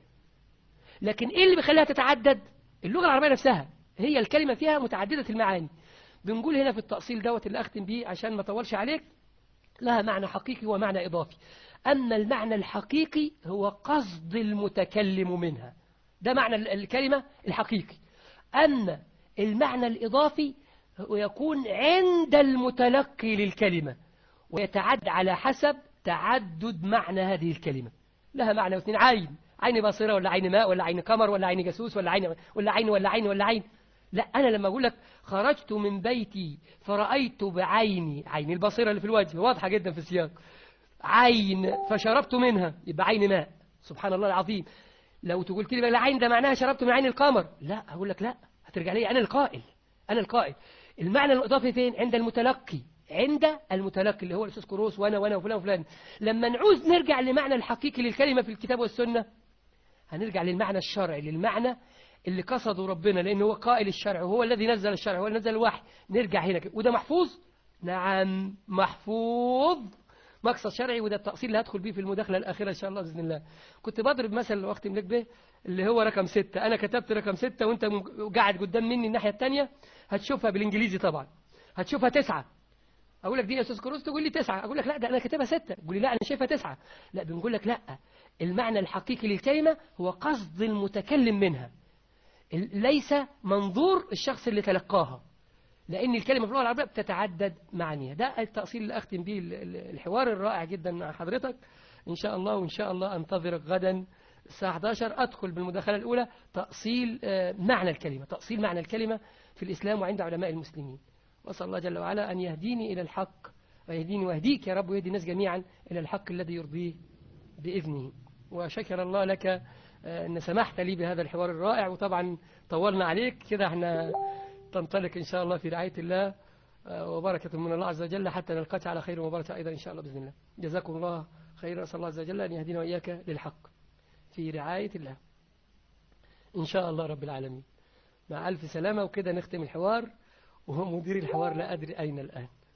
لكن ايه اللي بيخليها تتعدد اللغة العربية نفسها هي الكلمة فيها متعددة المعاني بنقول هنا في التأصيل دوت اللي أختم بيه عشان ما أطولش عليك لها معنى حقيقي ومعنى إضافي أما المعنى الحقيقي هو قصد المتكلم منها ده معنى ال- الكلمة الحقيقي أما المعنى الإضافي هو يكون عند المتلقي للكلمة ويتعد على حسب تعدد معنى هذه الكلمة لها معنى واثنين عين عين باصرة ولا عين ماء ولا عين قمر ولا عين جاسوس ولا عين ولا عين ولا عين ولا عين لا أنا لما أقول لك خرجت من بيتي فرأيت بعيني عين البصيرة اللي في الوجه واضحة جدا في السياق عين فشربت منها يبقى عين ماء سبحان الله العظيم لو تقولت لي بقى لا عين ده معناها شربت من عين القمر لا هقول لك لا هترجع لي أنا القائل أنا القائل المعنى الإضافي فين عند المتلقي عند المتلقي اللي هو الأستاذ كروس وأنا وأنا وفلان وفلان لما نعوز نرجع لمعنى الحقيقي للكلمة في الكتاب والسنة هنرجع للمعنى الشرعي للمعنى اللي قصده ربنا لأنه هو قائل الشرع وهو الذي نزل الشرع هو اللي نزل الوحي نرجع هنا كده وده محفوظ نعم محفوظ مقصد شرعي وده التأصيل اللي هدخل بيه في المداخلة الأخيرة إن شاء الله بإذن الله كنت بضرب مثل وقت ملك به اللي هو رقم ستة أنا كتبت رقم ستة وأنت م- قاعد قدام مني الناحية التانية هتشوفها بالإنجليزي طبعا هتشوفها تسعة أقول لك دي يا أستاذ كروس تقول لي تسعة أقول لك لا ده أنا كاتبها ستة تقول لي لا أنا شايفها تسعة لا بنقول لك لا المعنى الحقيقي للكلمة هو قصد المتكلم منها ال- ليس منظور الشخص اللي تلقاها لأن الكلمة في اللغة العربية بتتعدد معانيها ده التأصيل اللي أختم به ال- ال- الحوار الرائع جدا مع حضرتك إن شاء الله وإن شاء الله أنتظرك غدا الساعة 11 أدخل بالمداخلة الأولى تأصيل آه، معنى الكلمة تأصيل معنى الكلمة في الإسلام وعند علماء المسلمين وأسأل الله جل وعلا أن يهديني إلى الحق ويهديني ويهديك يا رب ويهدي الناس جميعا إلى الحق الذي يرضيه بإذنه وشكر الله لك آه، أن سمحت لي بهذا الحوار الرائع وطبعا طولنا عليك كده احنا تنطلق إن شاء الله في رعاية الله آه، وبركة من الله عز وجل حتى نلقاك على خير وبركة أيضا إن شاء الله بإذن الله جزاكم الله خيرا أسأل الله عز وجل أن يهدينا وإياك للحق في رعاية الله إن شاء الله رب العالمين مع ألف سلامة وكده نختم الحوار وهو مدير الحوار لا أدري أين الآن